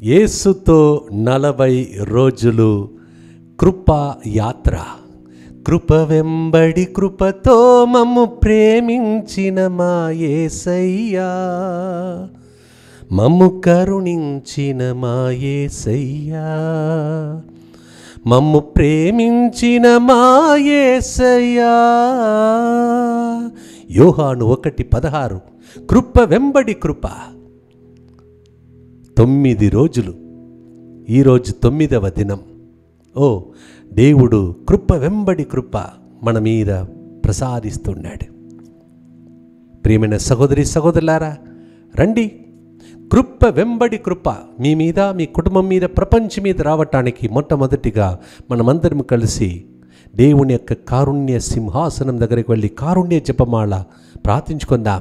యేసుతో నలభై రోజులు కృప యాత్ర కృప వెంబడి కృపతో మమ్ము ప్రేమించిన మా యేసయ్యా మమ్ము కరుణించిన మా యేసయ్యా మమ్ము ప్రేమించిన మా యేసయ్యా యోహాను ఒకటి పదహారు కృప వెంబడి కృప తొమ్మిది రోజులు ఈరోజు తొమ్మిదవ దినం ఓ దేవుడు కృప వెంబడి కృప మన మీద ప్రసాదిస్తున్నాడు ప్రియమైన సహోదరి సహోదరులారా రండి కృప వెంబడి కృప మీ మీద మీ కుటుంబం మీద ప్రపంచం మీద రావటానికి మొట్టమొదటిగా మనమందరం కలిసి దేవుని యొక్క కారుణ్య సింహాసనం దగ్గరికి వెళ్ళి కారుణ్య జపమాల ప్రార్థించుకుందాం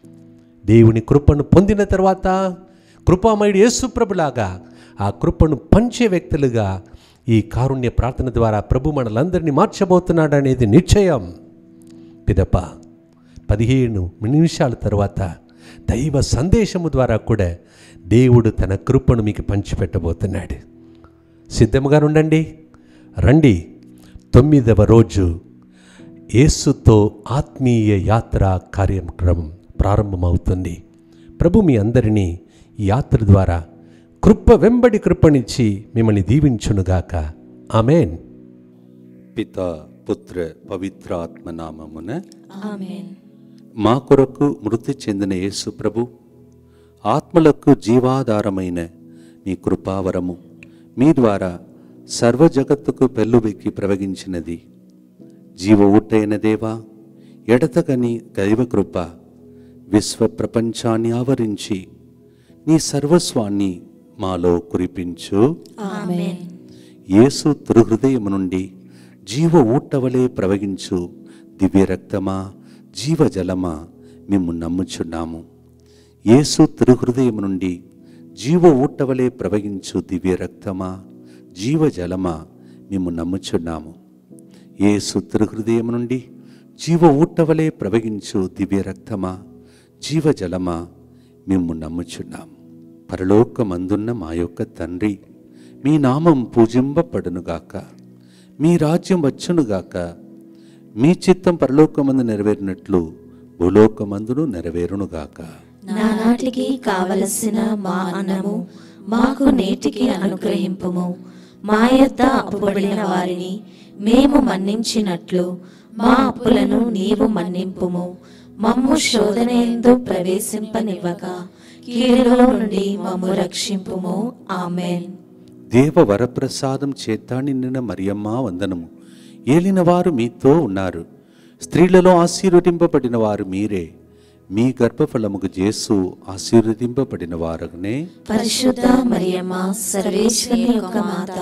దేవుని కృపను పొందిన తర్వాత కృపామయుడు యేసుప్రభులాగా ఆ కృపను పంచే వ్యక్తులుగా ఈ కారుణ్య ప్రార్థన ద్వారా ప్రభు మనలందరినీ మార్చబోతున్నాడు అనేది నిశ్చయం పిదప పదిహేను నిమిషాల తర్వాత దైవ సందేశము ద్వారా కూడా దేవుడు తన కృపను మీకు పంచిపెట్టబోతున్నాడు సిద్ధముగా ఉండండి రండి తొమ్మిదవ రోజు యేసుతో ఆత్మీయ యాత్ర కార్యక్రమం ప్రారంభమవుతుంది ప్రభు మీ అందరినీ ఈ యాత్ర ద్వారా కృప వెంబడి కృపనిచ్చి మిమ్మల్ని దీవించునుగాక ఆమెన్ పిత పుత్ర పవిత్ర ఆత్మనామమున ఆమెన్ మా కొరకు మృతి చెందిన యేసు ప్రభు ఆత్మలకు జీవాధారమైన మీ కృపావరము మీ ద్వారా సర్వ జగత్తుకు పెళ్ళుబెక్కి ప్రవగించినది జీవ ఊటైన దేవా ఎడతగని దైవ కృప విశ్వ ప్రపంచాన్ని ఆవరించి నీ సర్వస్వాన్ని మాలో కురిపించు ఆమెన్ యేసు తిరుహృదయము నుండి జీవ ఊటవలే ప్రవహించు దివ్య రక్తమా జీవజలమా మేము నమ్ముచున్నాము యేసు తిరుహృదయము నుండి జీవ ఊటవలే ప్రవహించు దివ్య రక్తమా జీవజలమా మేము నమ్ముచున్నాము యేసు తిరుహృదయము నుండి జీవ ఊటవలే ప్రవహించు దివ్య రక్తమా జీవజలమా మేము నమ్ముచున్నాము పరలోకమందున్న మా యొక్క తండ్రి మీ నామం పూజింపబడునుగాక మీ రాజ్యం వచ్చునుగాక మీ చిత్తం పరలోకమందు నెరవేరినట్లు భూలోకమందును నెరవేరునుగాక నానాటికి కావలసిన మా అన్నము మాకు నేటికి అనుగ్రహింపుము మా యొద్ద అప్పుబడిన వారిని మేము మన్నించినట్లు మా అప్పులను నీవు మన్నింపుము మమ్ము శోధనయందు ప్రవేశింపనివ్వక కీడులో నుండి మమ్ము రక్షింపుము ఆమెన్ దేవ వరప్రసాదం చేత నిండిన మరియమ్మ వందనము ఏలిన వారు మీతో ఉన్నారు స్త్రీలలో ఆశీర్వదింపబడిన వారు మీరే మీ గర్భఫలముకు జేసు ఆశీర్వదింపబడిన వారనే పరిశుద్ధ మరియమ్మ సర్వేశ్వరి యొక్క మాత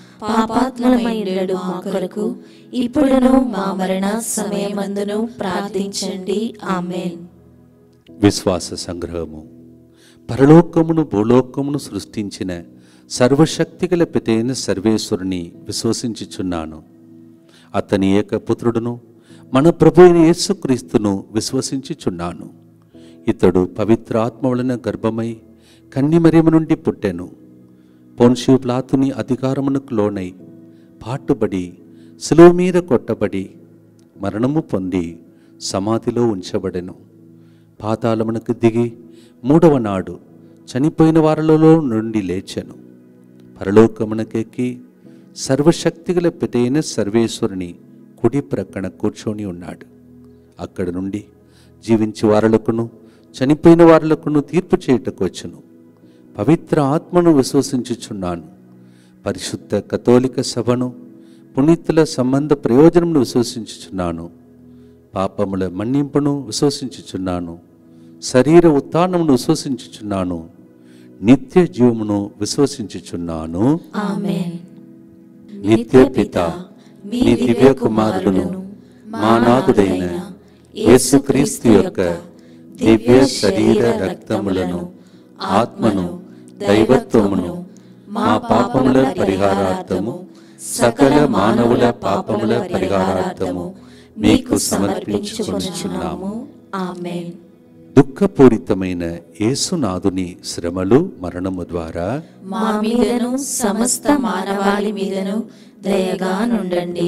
పాపాత్మమైనడు మా కొరకు ఇప్పుడును మా మరణ సమయమందును ప్రార్థించండి ఆమెన్ విశ్వాస సంగ్రహము పరలోకమును భూలోకమును సృష్టించిన సర్వశక్తిగల పితైన సర్వేశ్వరుని విశ్వసించుచున్నాను అతని ఏక పుత్రుడును మన ప్రభు అయిన యేసుక్రీస్తును విశ్వసించుచున్నాను ఇతడు పవిత్ర ఆత్మ వలన గర్భమై కన్నిమరియము నుండి పుట్టెను పొన్షియు ప్లాతుని అధికారమునకు లోనై పాటుబడి శిలువ మీద కొట్టబడి మరణము పొంది సమాధిలో ఉంచబడెను పాతాళమునకు దిగి మూడవ నాడు చనిపోయిన వారిలో నుండి లేచెను పరలోకమునకెక్కి సర్వశక్తిగల పితైన సర్వేశ్వరుని కుడి ప్రక్కన కూర్చొని ఉన్నాడు అక్కడ నుండి జీవించి వారలకును చనిపోయిన వారలకును తీర్పు చేయుటకు వచ్చును పవిత్ర ఆత్మను విశ్వసించుచున్నాను పరిశుద్ధ కథోలిక సభను పునీతుల సంబంధ ప్రయోజనమును విశ్వసించుచున్నాను పాపముల మన్నింపును విశ్వసించుచున్నాను శరీర ఉత్థానమును విశ్వసించుచున్నాను నిత్య జీవమును విశ్వసించుచున్నాను ఆమెన్ నిత్య పిత మీ దివ్య కుమారుడును మా నాథుడైన యేసుక్రీస్తు యొక్క దివ్య శరీర రక్తములను ఆత్మను దైవత్వమును మా పాపముల పరిహారార్థము సకల మానవుల పాపముల పరిహారార్థము మీకు సమర్పించుకొనుచున్నాము ఆమెన్ దుఃఖపూరితమైన యేసునాథుని శ్రమలు మరణము ద్వారా మా మీదను సమస్త మానవాళి మీదను దయగా నుండండి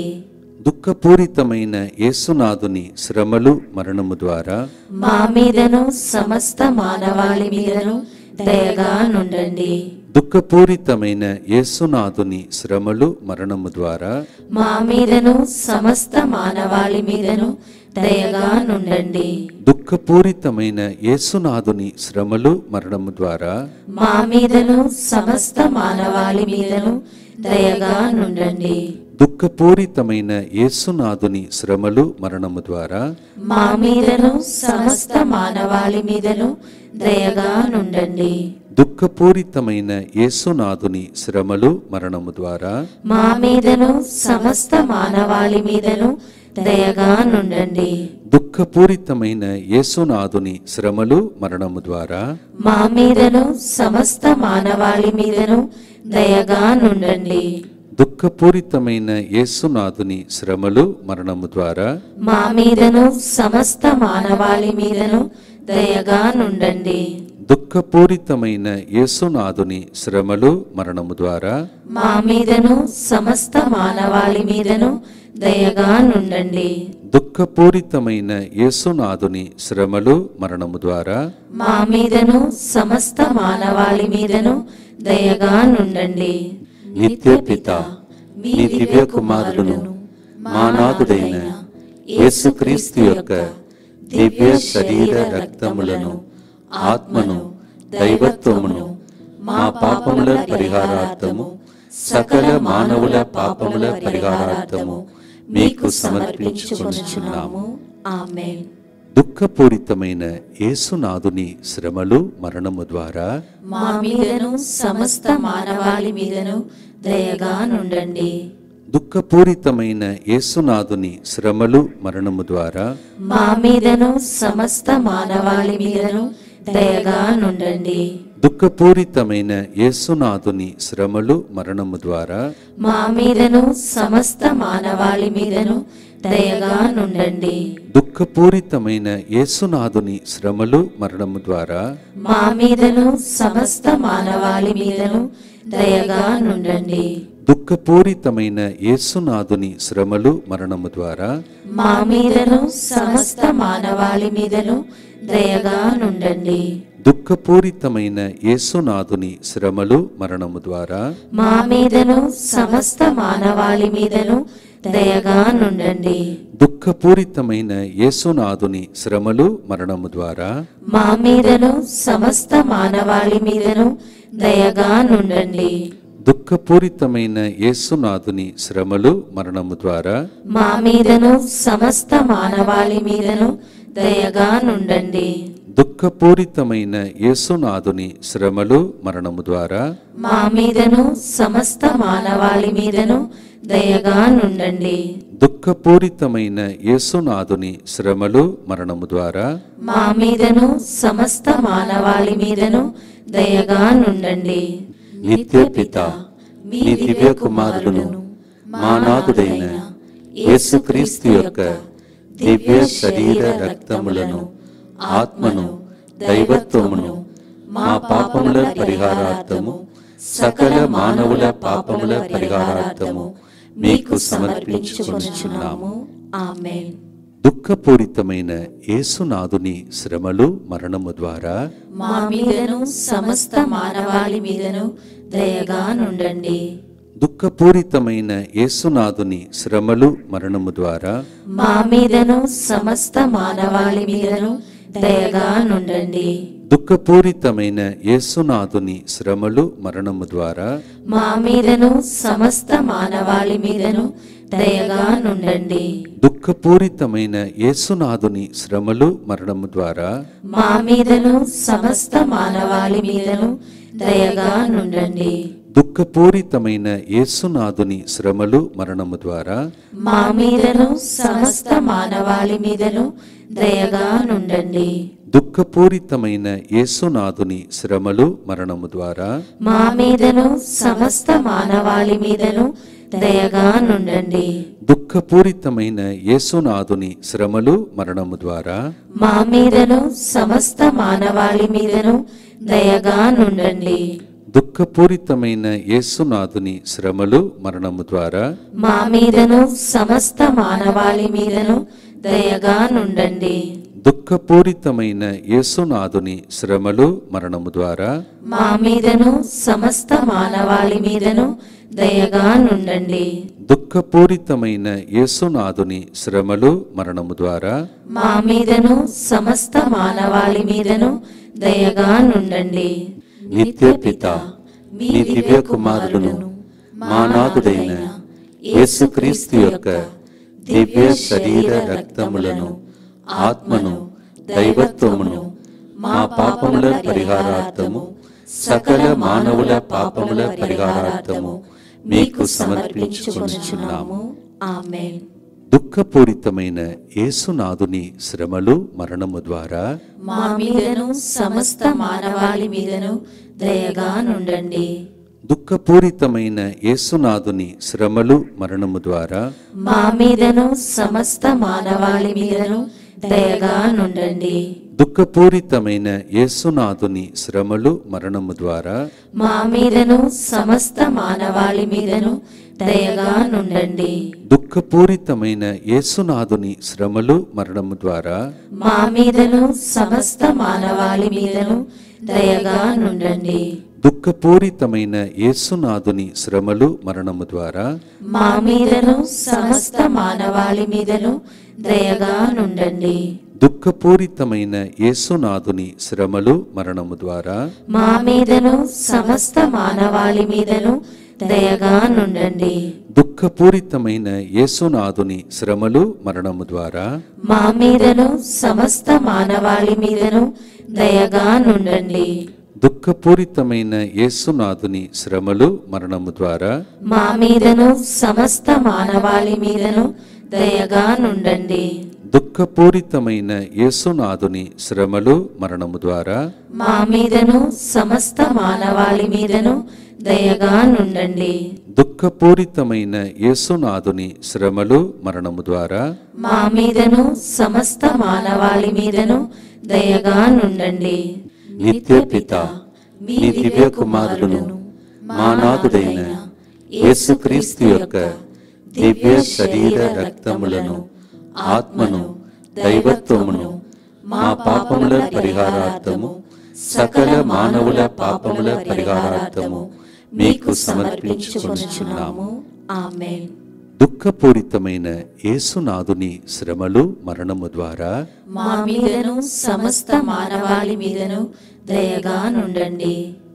దుఃఖపూరితమైన యేసునాథుని శ్రమలు మరణము ద్వారా మా మీదను సమస్త మానవాళి మీదను దయగా నుండండి దుఃఖపూరితమైన యేసునాథుని శ్రమలు మరణము ద్వారా మా మీదను సమస్త మానవాళి మీదను దయగా నుండండి దుఃఖపూరితమైన యేసునాథుని శ్రమలు మరణము ద్వారా మా మీదను సమస్త మానవాళి మీదను దయగా నుండండి దుఃఖపూరితమైన యేసునాథుని శ్రమలు మరణము ద్వారా మా మీదను సమస్త మానవాళి మీదను దయగా నుండండి దుఃఖపూరితమైన యేసునాథుని శ్రమలు మరణము ద్వారా మా మీదను సమస్త మానవాళి మీదను దయగా నుండండి దుఃఖపూరితమైన యేసునాథుని శ్రమలు మరణము ద్వారా మా మీదను సమస్త మానవాళి మీదను దయగా నుండండి దుఃఖపూరితమైన యేసునాథుని శ్రమలు మరణము ద్వారా మా మీదను సమస్త మానవాళి మీదను దయగా నుండండి దుఃఖపూరితమైన యేసునాథుని శ్రమలు మరణము ద్వారా మా మీదను సమస్త మానవాళి మీదను దయగా నుండండి దుఃఖపూరితమైన యేసునాథుని శ్రమలు మరణము ద్వారా మా మీదను సమస్త మానవాళి మీదను దయగా నుండండి నిత్య పిత మీ దివ్య కుమారులను మా నాథుడైన యేసుక్రీస్తు యొక్క దివ్య శరీర రక్తములను ఆత్మను దైవత్వమును మా పాపముల పరిహారార్థము సకల మానవుల పాపముల పరిహారార్థము మీకు సమర్పించుకొనుచున్నాము ఆమేన్ దుఃఖపూరితమైన యేసునాథుని శ్రమలు మరణము ద్వారా మా మీదను సమస్త మానవాళి మీదను దయగా నుండండి దుఃఖపూరితమైన యేసునాథుని శ్రమలు మరణము ద్వారా మా మీదను సమస్త మానవాళి మీదను దయగా నుండండి దుఃఖపూరితమైన యేసునాథుని శ్రమలు మరణము ద్వారా మా మీదను సమస్త మానవాళి మీదను దయగా నుండండి దుఃఖపూరితమైన యేసునాథుని శ్రమలు మరణము ద్వారా మా మీదను సమస్త మానవాళి మీదను దయగా నుండండి దుఃఖపూరితమైన యేసునాథుని శ్రమలు మరణము ద్వారా మా మీదను సమస్త మానవాళి మీదను దయగా నుండండి దుఃఖపూరితమైన యేసునాథుని శ్రమలు మరణము ద్వారా మా మీదను సమస్త మానవాళి మీదను దయగా నుండండి దుఃఖపూరితమైన యేసునాథుని శ్రమలు మరణము ద్వారా మా మీదను సమస్త మానవాళి మీదను దయగా నుండండి దుఃఖపూరితమైన యేసునాథుని శ్రమలు మరణము ద్వారా మా మీదను సమస్త మానవాళి మీదను దయగా నుండండి దుఃఖపూరితమైన యేసునాథుని శ్రమలు మరణము ద్వారా మా మీదను సమస్త మానవాళి మీదను దయగా నుండండి దుఃఖపూరితమైన యేసునాథుని శ్రమలు మరణము ద్వారా మా మీదను సమస్త మానవాళి మీదను దయగా నుండండి నిత్య పిత మీ దివ్య కుమారులను మా నాథుడైన యేసుక్రీస్తు యొక్క దివ్య శరీర రక్తములను ఆత్మను దైవత్వమును మా పాపముల పరిహారార్థము సకల మానవుల పాపముల పరిహారార్థము మీకు సమర్పించుకొనుచున్నాము ఆమేన్ దుఃఖపూరితమైన యేసునాథుని శ్రమలు మరణము ద్వారా మా మీదను సమస్త మానవాళి మీదను దయగా నుండండి దుఃఖపూరితమైన యేసునాథుని శ్రమలు మరణము ద్వారా మా మీదను సమస్త మానవాళి మీదను దయగా నుండండి దుఃఖపూరితమైన యేసునాథుని శ్రమలు మరణము ద్వారా మా మీదను సమస్త మానవాళి మీదను దయగా నుండండి దుఃఖపూరితమైన యేసునాథుని శ్రమలు మరణము ద్వారా మా మీదను సమస్త మానవాళి మీదను దయగా నుండండి దుఃఖపూరితమైన యేసునాథుని శ్రమలు మరణము ద్వారా మా మీదను సమస్త మానవాళి మీదను దయగా నుండండి దుఃఖపూరితమైన యేసునాథుని శ్రమలు మరణము ద్వారా మా మీదను సమస్త మానవాళి మీదను దయగా నుండండి దుఃఖపూరితమైన యేసునాథుని శ్రమలు మరణము ద్వారా మా మీదను సమస్త మానవాళి మీదను దయగా నుండండి దుఃఖపూరితమైన యేసునాథుని శ్రమలు మరణము ద్వారా మా మీదను సమస్త మానవాళి మీదను దయగా నుండండి దుఃఖపూరితమైన యేసునాథుని శ్రమలు మరణము ద్వారా మా మీదను సమస్త మానవాళి మీదను దయగా నుండండి దుఃఖపూరితమైన యేసునాథుని శ్రమలు మరణము ద్వారా మా మీదను సమస్త మానవాళి మీదను దయగా నుండండి నిత్య పిత మీ దివ్య కుమారులను మా నాథుడైన యేసుక్రీస్తు యొక్క దివ్య శరీర రక్తములను ఆత్మను దైవత్వమును మా పాపముల పరిహారార్థము సకల మానవుల పాపముల పరిహారార్థము మీకు సమర్పించుకొనుచున్నాము ఆమేన్ దుఃఖపూరితమైన యేసునాథుని శ్రమలు మరణము ద్వారా మా మీదను సమస్త మానవాళి మీదను దయగా నుండండి దుఃఖపూరితమైన యేసునాథుని శ్రమలు మరణము ద్వారా మా మీదను సమస్త మానవాళి మీదను దయగా నుండండి దుఃఖపూరితమైన యేసునాథుని శ్రమలు మరణము ద్వారా మా మీదను సమస్త మానవాళి మీదను దయగా నుండండి దుఃఖపూరితమైన యేసునాథుని శ్రమలు మరణము ద్వారా మా మీదను సమస్త మానవాళి మీదను దయగా నుండండి దుఃఖపూరితమైన యేసునాథుని శ్రమలు మరణము ద్వారా మా మీదను సమస్త మానవాళి మీదను దయగా నుండండి దుఃఖపూరితమైన యేసునాథుని శ్రమలు మరణము ద్వారా మా మీదను సమస్త మానవాళి మీదను దయగా నుండండి దుఃఖపూరితమైన యేసునాథుని శ్రమలు మరణము ద్వారా మా మీదను సమస్త మానవాళి మీదను దయగా నుండండి దుఃఖపూరితమైన యేసునాథుని శ్రమలు మరణము ద్వారా మా మీదను సమస్త మానవాళి మీదను దయగా నుండండి దుఃఖపూరితమైన యేసునాథుని శ్రమలు మరణము ద్వారా మా మీదను సమస్త మానవాళి మీదను దయగా నుండండి దుఃఖపూరితమైన యేసునాథుని శ్రమలు మరణము ద్వారా మా మీదను సమస్త మానవాళి మీదను దయగా నుండండి నిత్య పిత మీ దివ్య కుమారులను మా నాథుడైన యేసుక్రీస్తు యొక్క దివ్య శరీర రక్తములను ఆత్మను దైవత్వమును మా పాపముల పరిహారార్థము సకల మానవుల పాపముల పరిహారార్థము మీకు సమర్పించుకొనుచున్నాము ఆమేన్ దుఃఖపూరితమైన యేసునాథుని శ్రమలు మరణము ద్వారా మా మీదను సమస్త మానవాళి మీదను దయగా నుండండి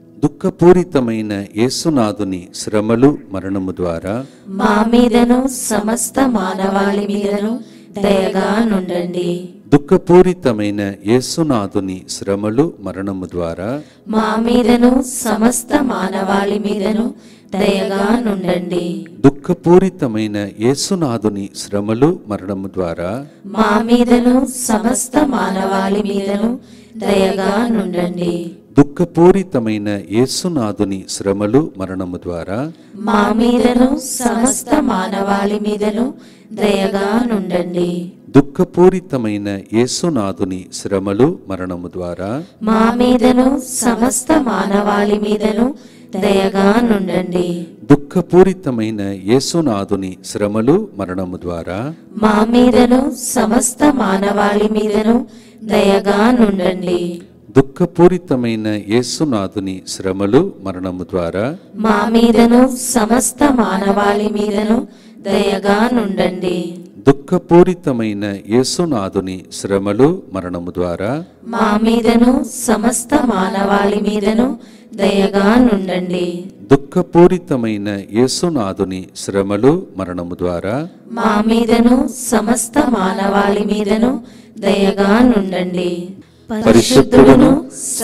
దుఃఖపూరితమైన యేసునాథుని శ్రమలు మరణము ద్వారా మా మీదను సమస్త మానవాళి మీదను దయగా నుండండి దుఃఖపూరితమైన యేసునాథుని శ్రమలు మరణము ద్వారా మా మీదను సమస్త మానవాళి మీదను దయగా నుండండి దుఃఖపూరితమైన యేసునాథుని శ్రమలు మరణము ద్వారా మా మీదను సమస్త మానవాళి మీదను దయగా నుండండి దుఃఖపూరితమైన యేసునాథుని శ్రమలు మరణము ద్వారా మా మీదను సమస్త మానవాళి మీదను దయగా నుండండి దుఃఖపూరితమైన యేసునాథుని శ్రమలు మరణము ద్వారా మా మీదను సమస్త మానవాళి మీదను దయగా నుండండి దుఃఖపూరితమైన యేసునాథుని శ్రమలు మరణము ద్వారా మా మీదను సమస్త మానవాళి మీదను దయగా నుండండి దుఃఖపూరితమైన యేసునాథుని శ్రమలు మరణము ద్వారా మా మీదను సమస్త మానవాళి మీదను దయగా నుండండి దుఃఖపూరితమైన యేసునాథుని శ్రమలు మరణము ద్వారా మా మీదను సమస్త మానవాళి మీదను దయగా నుండండి దుఃఖపూరితమైన యేసునాథుని శ్రమలు మరణము ద్వారా మా మీదను సమస్త మానవాళి మీదను దయగా నుండండి పరిశుద్ధుడును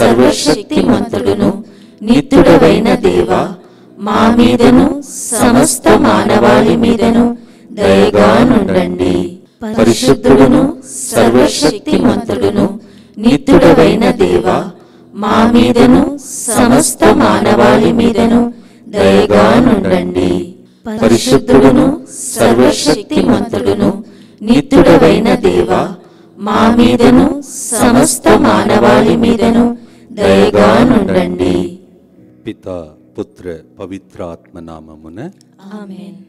సర్వశక్తిమంతుడును నిత్యుడవైన దేవ మా మీదను సమస్త మానవాళి మీదను దయగా నుండండి పరిశుద్ధుడును సర్వశక్తిమంతుడును నిత్యుడవైన దేవ మా మీదను సమస్త మానవాళి మీదను దయగా నుండండి పరిశుద్ధుడును సర్వశక్తిమంతుడును నిత్యుడవైన దేవ మా మీదను సమస్త మానవాళి మీదను దయగా నుండండి పిత పుత్ర పవిత్ర ఆత్మ నామమున ఆమేన్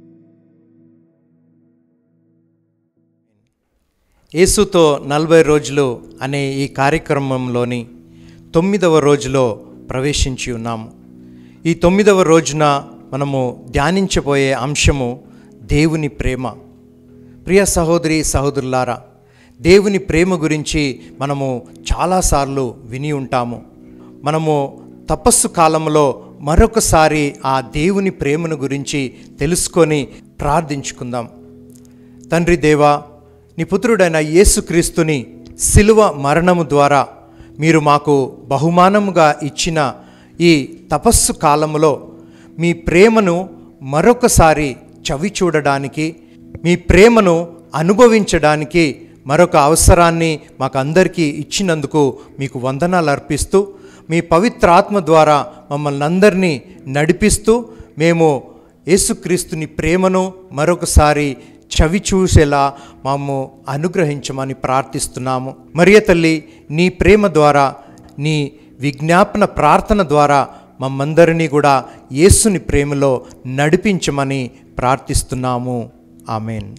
యేసుతో నలభై రోజులు అనే ఈ కార్యక్రమంలోని తొమ్మిదవ రోజులో ప్రవేశించి ఉన్నాము ఈ తొమ్మిదవ రోజున మనము ధ్యానించబోయే అంశము దేవుని ప్రేమ ప్రియ సహోదరి సహోదరులారా దేవుని ప్రేమ గురించి మనము చాలాసార్లు విని ఉంటాము మనము తపస్సు కాలంలో మరొకసారి ఆ దేవుని ప్రేమను గురించి తెలుసుకొని ప్రార్థించుకుందాం తండ్రి దేవా నీ పుత్రుడైన యేసుక్రీస్తుని శిలువ మరణము ద్వారా మీరు మాకు బహుమానముగా ఇచ్చిన ఈ తపస్సు కాలములో మీ ప్రేమను మరొకసారి చవి చూడడానికి మీ ప్రేమను అనుభవించడానికి మరొక అవసరాన్ని మాకు అందరికీ ఇచ్చినందుకు మీకు వందనాలు అర్పిస్తూ మీ పవిత్రాత్మ ద్వారా మమ్మల్ని అందరినీ నడిపిస్తూ మేము యేసుక్రీస్తుని ప్రేమను మరొకసారి చవి చూసేలా మాము అనుగ్రహించమని ప్రార్థిస్తున్నాము మరియ తల్లి నీ ప్రేమ ద్వారా నీ విజ్ఞాపన ప్రార్థన ద్వారా మమ్మందరినీ కూడా యేసుని ప్రేమలో నడిపించమని ప్రార్థిస్తున్నాము ఆమెన్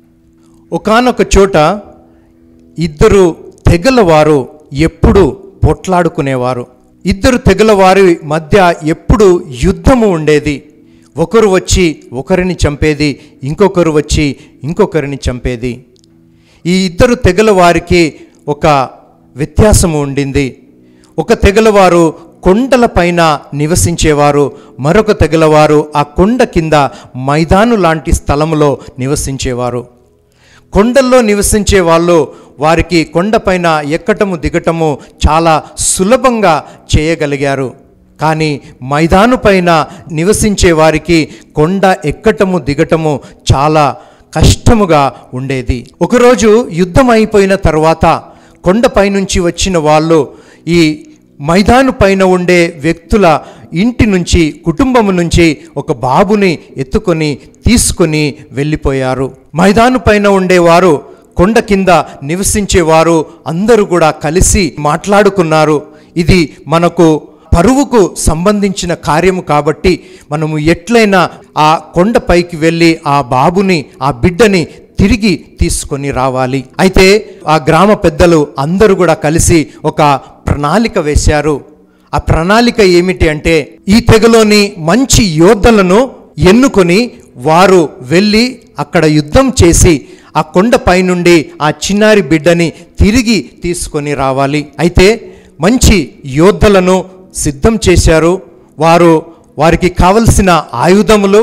ఒకానొక చోట ఇద్దరు తెగలవారు ఎప్పుడు పొట్లాడుకునేవారు ఇద్దరు తెగలవారి మధ్య ఎప్పుడు యుద్ధము ఉండేది ఒకరు వచ్చి ఒకరిని చంపేది ఇంకొకరు వచ్చి ఇంకొకరిని చంపేది ఈ ఇద్దరు తెగల వారికి ఒక వ్యత్యాసము ఉండింది ఒక తెగలవారు కొండల పైన నివసించేవారు మరొక తెగలవారు ఆ కొండ కింద మైదాను లాంటి స్థలములో నివసించేవారు కొండల్లో నివసించే వాళ్ళు వారికి కొండపైన ఎక్కటము దిగటము చాలా సులభంగా చేయగలిగారు కానీ మైదాను పైన నివసించే వారికి కొండ ఎక్కటము దిగటము చాలా కష్టముగా ఉండేది ఒకరోజు యుద్ధం అయిపోయిన తర్వాత కొండపై నుంచి వచ్చిన వాళ్ళు ఈ మైదాను పైన ఉండే వ్యక్తుల ఇంటి నుంచి కుటుంబము నుంచి ఒక బాబుని ఎత్తుకొని తీసుకొని వెళ్ళిపోయారు మైదాను పైన ఉండేవారు కొండ కింద నివసించేవారు అందరూ కూడా కలిసి మాట్లాడుకున్నారు ఇది మనకు పరువుకు సంబంధించిన కార్యము కాబట్టి మనము ఎట్లయినా ఆ కొండపైకి వెళ్ళి ఆ బాబుని ఆ బిడ్డని తిరిగి తీసుకొని రావాలి అయితే ఆ గ్రామ పెద్దలు అందరూ కూడా కలిసి ఒక ప్రణాళిక వేశారు ఆ ప్రణాళిక ఏమిటి అంటే ఈ తెగలోని మంచి యోద్ధలను ఎన్నుకొని వారు వెళ్ళి అక్కడ యుద్ధం చేసి ఆ కొండపై నుండి ఆ చిన్నారి బిడ్డని తిరిగి తీసుకొని రావాలి అయితే మంచి యోద్ధలను సిద్ధం చేశారు వారు వారికి కావలసిన ఆయుధములు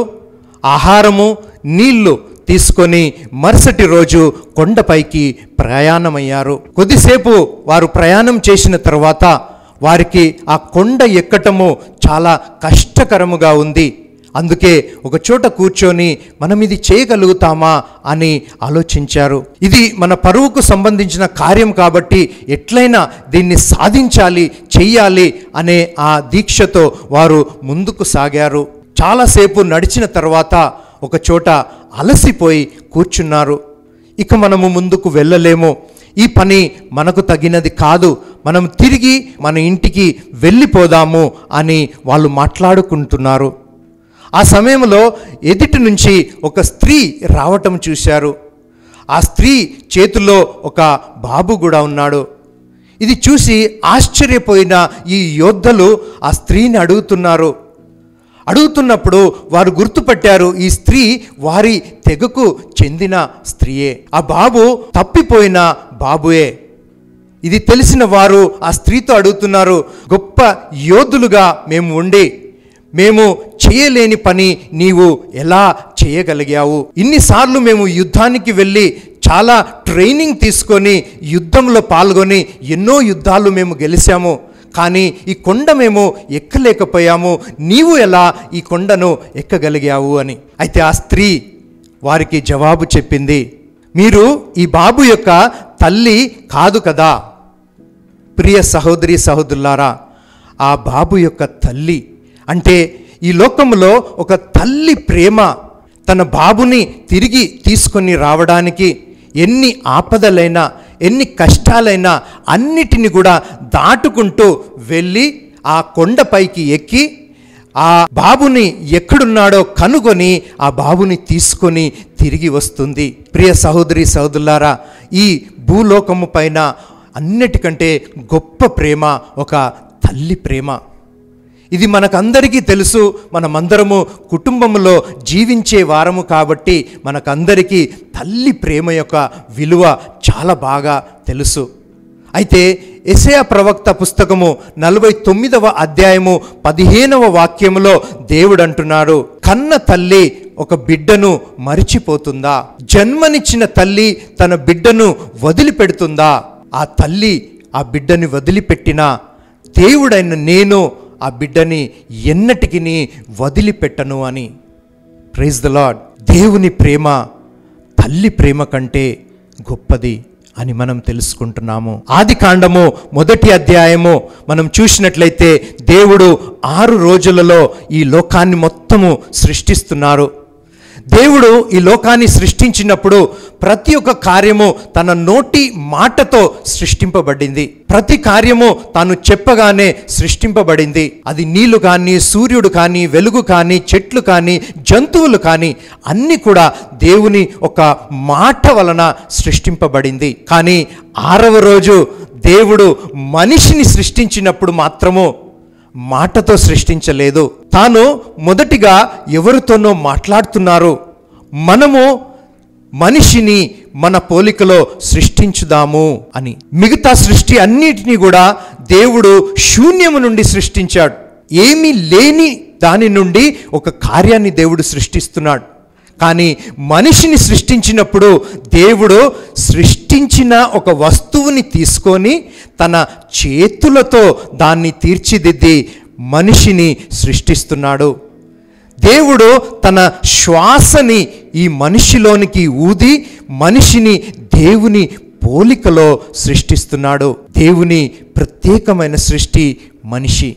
ఆహారము నీళ్లు తీసుకొని మరుసటి రోజు కొండపైకి ప్రయాణమయ్యారు కొద్దిసేపు వారు ప్రయాణం చేసిన తర్వాత వారికి ఆ కొండ ఎక్కటము చాలా కష్టకరముగా ఉంది అందుకే ఒక చోట కూర్చొని మనం ఇది చేయగలుగుతామా అని ఆలోచించారు ఇది మన పరువుకు సంబంధించిన కార్యం కాబట్టి ఎట్లయినా దీన్ని సాధించాలి చెయ్యాలి అనే ఆ దీక్షతో వారు ముందుకు సాగారు చాలాసేపు నడిచిన తర్వాత ఒక చోట అలసిపోయి కూర్చున్నారు ఇక మనము ముందుకు వెళ్ళలేము ఈ పని మనకు తగినది కాదు మనం తిరిగి మన ఇంటికి వెళ్ళిపోదాము అని వాళ్ళు మాట్లాడుకుంటున్నారు ఆ సమయంలో ఎదుటి నుంచి ఒక స్త్రీ రావటం చూశారు ఆ స్త్రీ చేతిలో ఒక బాబు కూడా ఉన్నాడు ఇది చూసి ఆశ్చర్యపోయిన ఈ యోద్ధలు ఆ స్త్రీని అడుగుతున్నారు అడుగుతున్నప్పుడు వారు గుర్తుపట్టారు ఈ స్త్రీ వారి తెగకు చెందిన స్త్రీయే ఆ బాబు తప్పిపోయిన బాబుయే ఇది తెలిసిన వారు ఆ స్త్రీతో అడుగుతున్నారు గొప్ప యోధులుగా మేము ఉండి మేము చేయలేని పని నీవు ఎలా చేయగలిగావు ఇన్నిసార్లు మేము యుద్ధానికి వెళ్ళి చాలా ట్రైనింగ్ తీసుకొని యుద్ధంలో పాల్గొని ఎన్నో యుద్ధాలు మేము గెలిచాము కానీ ఈ కొండ మేము ఎక్కలేకపోయాము నీవు ఎలా ఈ కొండను ఎక్కగలిగావు అని అయితే ఆ స్త్రీ వారికి జవాబు చెప్పింది మీరు ఈ బాబు యొక్క తల్లి కాదు కదా ప్రియ సహోదరి సహోదరులారా ఆ బాబు యొక్క తల్లి అంటే ఈ లోకంలో ఒక తల్లి ప్రేమ తన బాబుని తిరిగి తీసుకొని రావడానికి ఎన్ని ఆపదలైనా ఎన్ని కష్టాలైనా అన్నిటిని కూడా దాటుకుంటూ వెళ్ళి ఆ కొండపైకి ఎక్కి ఆ బాబుని ఎక్కడున్నాడో కనుగొని ఆ బాబుని తీసుకొని తిరిగి వస్తుంది ప్రియ సహోదరి సహోదరులారా ఈ భూలోకము పైన అన్నిటికంటే గొప్ప ప్రేమ ఒక తల్లి ప్రేమ ఇది మనకందరికీ తెలుసు మనమందరము కుటుంబంలో జీవించే వారము కాబట్టి మనకందరికీ తల్లి ప్రేమ యొక్క విలువ చాలా బాగా తెలుసు అయితే ఎసయ ప్రవక్త పుస్తకము నలభై తొమ్మిదవ అధ్యాయము పదిహేనవ వాక్యములో దేవుడు అంటున్నాడు కన్న తల్లి ఒక బిడ్డను మరిచిపోతుందా జన్మనిచ్చిన తల్లి తన బిడ్డను వదిలిపెడుతుందా ఆ తల్లి ఆ బిడ్డని వదిలిపెట్టినా దేవుడైన నేను ఆ బిడ్డని ఎన్నటికి వదిలిపెట్టను అని ప్రైజ్ ద లాడ్ దేవుని ప్రేమ తల్లి ప్రేమ కంటే గొప్పది అని మనం తెలుసుకుంటున్నాము ఆది కాండము మొదటి అధ్యాయము మనం చూసినట్లయితే దేవుడు ఆరు రోజులలో ఈ లోకాన్ని మొత్తము సృష్టిస్తున్నారు దేవుడు ఈ లోకాన్ని సృష్టించినప్పుడు ప్రతి ఒక్క కార్యము తన నోటి మాటతో సృష్టింపబడింది ప్రతి కార్యము తాను చెప్పగానే సృష్టింపబడింది అది నీళ్లు కానీ సూర్యుడు కానీ వెలుగు కానీ చెట్లు కానీ జంతువులు కానీ అన్నీ కూడా దేవుని ఒక మాట వలన సృష్టింపబడింది కానీ ఆరవ రోజు దేవుడు మనిషిని సృష్టించినప్పుడు మాత్రము మాటతో సృష్టించలేదు తాను మొదటిగా ఎవరితోనో మాట్లాడుతున్నారు మనము మనిషిని మన పోలికలో సృష్టించుదాము అని మిగతా సృష్టి అన్నిటినీ కూడా దేవుడు శూన్యము నుండి సృష్టించాడు ఏమీ లేని దాని నుండి ఒక కార్యాన్ని దేవుడు సృష్టిస్తున్నాడు కానీ మనిషిని సృష్టించినప్పుడు దేవుడు సృష్టించిన ఒక వస్తువుని తీసుకొని తన చేతులతో దాన్ని తీర్చిదిద్ది మనిషిని సృష్టిస్తున్నాడు దేవుడు తన శ్వాసని ఈ మనిషిలోనికి ఊది మనిషిని దేవుని పోలికలో సృష్టిస్తున్నాడు దేవుని ప్రత్యేకమైన సృష్టి మనిషి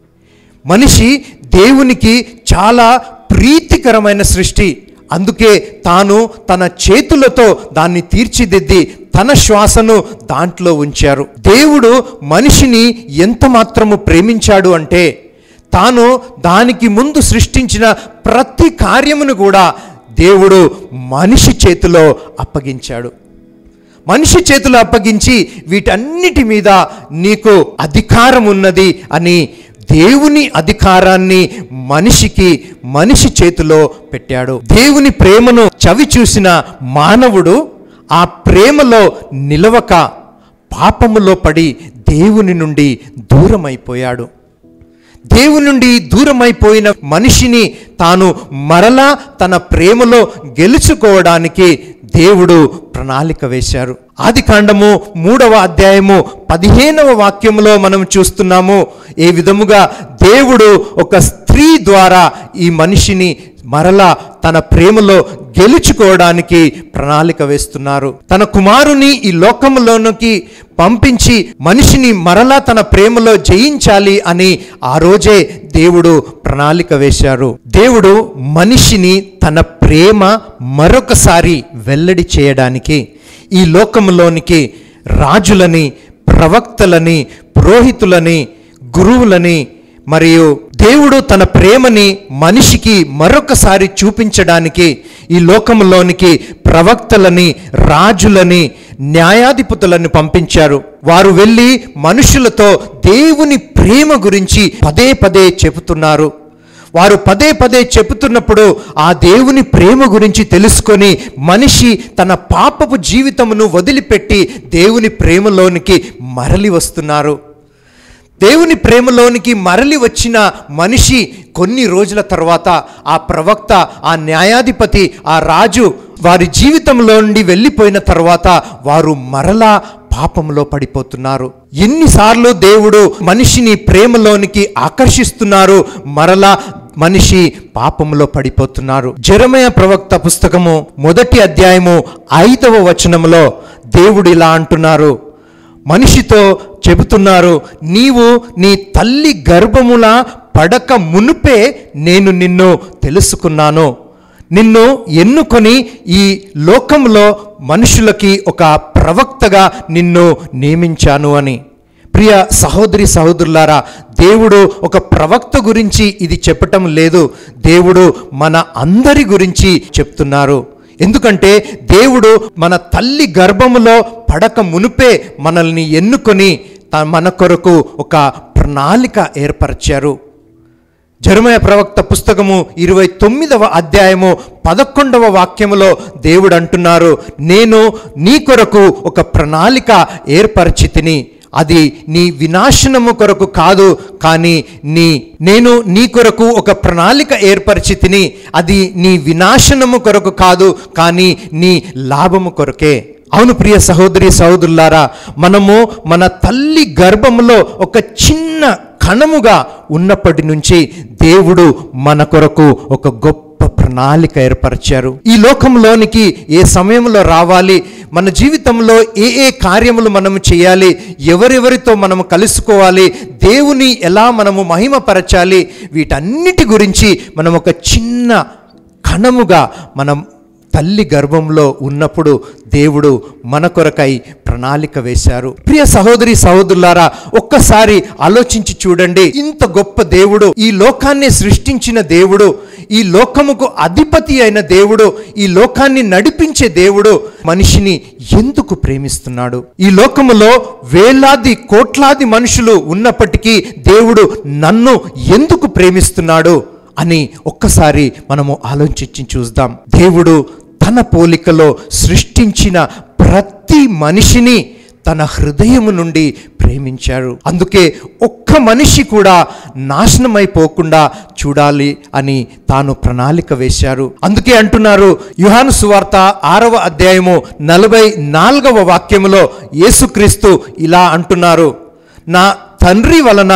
మనిషి దేవునికి చాలా ప్రీతికరమైన సృష్టి అందుకే తాను తన చేతులతో దాన్ని తీర్చిదిద్ది తన శ్వాసను దాంట్లో ఉంచారు దేవుడు మనిషిని ఎంత మాత్రము ప్రేమించాడు అంటే తాను దానికి ముందు సృష్టించిన ప్రతి కార్యమును కూడా దేవుడు మనిషి చేతిలో అప్పగించాడు మనిషి చేతులు అప్పగించి వీటన్నిటి మీద నీకు అధికారం ఉన్నది అని దేవుని అధికారాన్ని మనిషికి మనిషి చేతిలో పెట్టాడు దేవుని ప్రేమను చవి చూసిన మానవుడు ఆ ప్రేమలో నిలవక పాపములో పడి దేవుని నుండి దూరమైపోయాడు దేవుని నుండి దూరమైపోయిన మనిషిని తాను మరలా తన ప్రేమలో గెలుచుకోవడానికి దేవుడు ప్రణాళిక వేశారు ఆది కాండము మూడవ అధ్యాయము పదిహేనవ వాక్యములో మనం చూస్తున్నాము ఏ విధముగా దేవుడు ఒక స్త్రీ ద్వారా ఈ మనిషిని మరలా తన ప్రేమలో గెలుచుకోవడానికి ప్రణాళిక వేస్తున్నారు తన కుమారుని ఈ లోకములోనికి పంపించి మనిషిని మరలా తన ప్రేమలో జయించాలి అని ఆ రోజే దేవుడు ప్రణాళిక వేశారు దేవుడు మనిషిని తన ప్రేమ మరొకసారి వెల్లడి చేయడానికి ఈ లోకములోనికి రాజులని ప్రవక్తలని పురోహితులని గురువులని మరియు దేవుడు తన ప్రేమని మనిషికి మరొకసారి చూపించడానికి ఈ లోకంలోనికి ప్రవక్తలని రాజులని న్యాయాధిపతులను పంపించారు వారు వెళ్ళి మనుషులతో దేవుని ప్రేమ గురించి పదే పదే చెబుతున్నారు వారు పదే పదే చెబుతున్నప్పుడు ఆ దేవుని ప్రేమ గురించి తెలుసుకొని మనిషి తన పాపపు జీవితమును వదిలిపెట్టి దేవుని ప్రేమలోనికి మరలి వస్తున్నారు దేవుని ప్రేమలోనికి మరలి వచ్చిన మనిషి కొన్ని రోజుల తర్వాత ఆ ప్రవక్త ఆ న్యాయాధిపతి ఆ రాజు వారి జీవితంలో నుండి వెళ్ళిపోయిన తర్వాత వారు మరలా పాపంలో పడిపోతున్నారు ఎన్నిసార్లు దేవుడు మనిషిని ప్రేమలోనికి ఆకర్షిస్తున్నారు మరలా మనిషి పాపంలో పడిపోతున్నారు జరమయ ప్రవక్త పుస్తకము మొదటి అధ్యాయము ఐదవ వచనములో దేవుడు ఇలా అంటున్నారు మనిషితో చెబుతున్నారు నీవు నీ తల్లి గర్భముల పడక మునుపే నేను నిన్ను తెలుసుకున్నాను నిన్ను ఎన్నుకొని ఈ లోకంలో మనుషులకి ఒక ప్రవక్తగా నిన్ను నియమించాను అని ప్రియ సహోదరి సహోదరులారా దేవుడు ఒక ప్రవక్త గురించి ఇది చెప్పటం లేదు దేవుడు మన అందరి గురించి చెప్తున్నారు ఎందుకంటే దేవుడు మన తల్లి గర్భములో పడక మునుపే మనల్ని ఎన్నుకొని త- మన కొరకు ఒక ప్రణాళిక ఏర్పరిచారు జరుమయ ప్రవక్త పుస్తకము ఇరవై తొమ్మిదవ అధ్యాయము పదకొండవ వాక్యములో దేవుడు అంటున్నారు నేను నీ కొరకు ఒక ప్రణాళిక ఏర్పరిచితిని అది నీ వినాశనము కొరకు కాదు కానీ నీ నేను నీ కొరకు ఒక ప్రణాళిక ఏర్పరిచితిని అది నీ వినాశనము కొరకు కాదు కానీ నీ లాభము కొరకే అవును ప్రియ సహోదరి సహోదరులారా మనము మన తల్లి గర్భములో ఒక చిన్న కణముగా ఉన్నప్పటి నుంచి దేవుడు మన కొరకు ఒక గొప్ప ప్రణాళిక ఏర్పరిచారు ఈ లోకంలోనికి ఏ సమయంలో రావాలి మన జీవితంలో ఏ ఏ కార్యములు మనము చేయాలి ఎవరెవరితో మనము కలుసుకోవాలి దేవుని ఎలా మనము మహిమపరచాలి వీటన్నిటి గురించి మనం ఒక చిన్న కణముగా మనం తల్లి గర్భంలో ఉన్నప్పుడు దేవుడు మన కొరకై ప్రణాళిక వేశారు ప్రియ సహోదరి సహోదరులారా ఒక్కసారి ఆలోచించి చూడండి ఇంత గొప్ప దేవుడు ఈ లోకాన్ని సృష్టించిన దేవుడు ఈ లోకముకు అధిపతి అయిన దేవుడు ఈ లోకాన్ని నడిపించే దేవుడు మనిషిని ఎందుకు ప్రేమిస్తున్నాడు ఈ లోకములో వేలాది కోట్లాది మనుషులు ఉన్నప్పటికీ దేవుడు నన్ను ఎందుకు ప్రేమిస్తున్నాడు అని ఒక్కసారి మనము ఆలోచించి చూద్దాం దేవుడు తన పోలికలో సృష్టించిన ప్రతి మనిషిని తన హృదయము నుండి ప్రేమించారు అందుకే ఒక్క మనిషి కూడా నాశనమైపోకుండా చూడాలి అని తాను ప్రణాళిక వేశారు అందుకే అంటున్నారు యుహాను సువార్త ఆరవ అధ్యాయము నలభై నాలుగవ వాక్యములో యేసుక్రీస్తు ఇలా అంటున్నారు నా తండ్రి వలన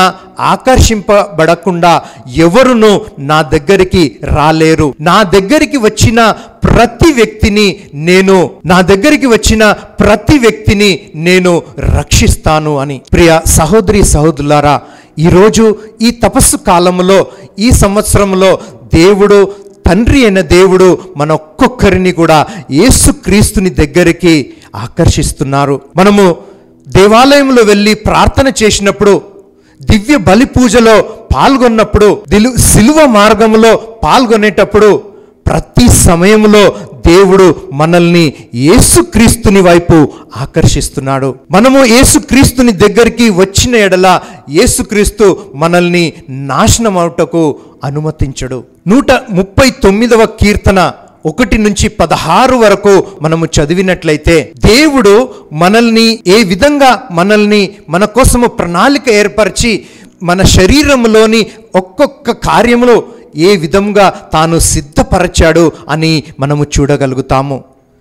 ఆకర్షింపబడకుండా ఎవరును నా దగ్గరికి రాలేరు నా దగ్గరికి వచ్చిన ప్రతి వ్యక్తిని నేను నా దగ్గరికి వచ్చిన ప్రతి వ్యక్తిని నేను రక్షిస్తాను అని ప్రియ సహోదరి సహోదరులారా ఈరోజు ఈ తపస్సు కాలంలో ఈ సంవత్సరంలో దేవుడు తండ్రి అయిన దేవుడు మన ఒక్కొక్కరిని కూడా యేసుక్రీస్తుని దగ్గరికి ఆకర్షిస్తున్నారు మనము దేవాలయంలో వెళ్ళి ప్రార్థన చేసినప్పుడు దివ్య బలి పూజలో పాల్గొన్నప్పుడు దిలు సిలువ మార్గములో పాల్గొనేటప్పుడు ప్రతి సమయంలో దేవుడు మనల్ని యేసుక్రీస్తుని వైపు ఆకర్షిస్తున్నాడు మనము యేసుక్రీస్తుని దగ్గరికి వచ్చిన ఎడల యేసుక్రీస్తు మనల్ని నాశనం అవుటకు అనుమతించడు నూట ముప్పై తొమ్మిదవ కీర్తన ఒకటి నుంచి పదహారు వరకు మనము చదివినట్లయితే దేవుడు మనల్ని ఏ విధంగా మనల్ని మన కోసము ప్రణాళిక ఏర్పరిచి మన శరీరంలోని ఒక్కొక్క కార్యములో ఏ విధంగా తాను సిద్ధపరచాడు అని మనము చూడగలుగుతాము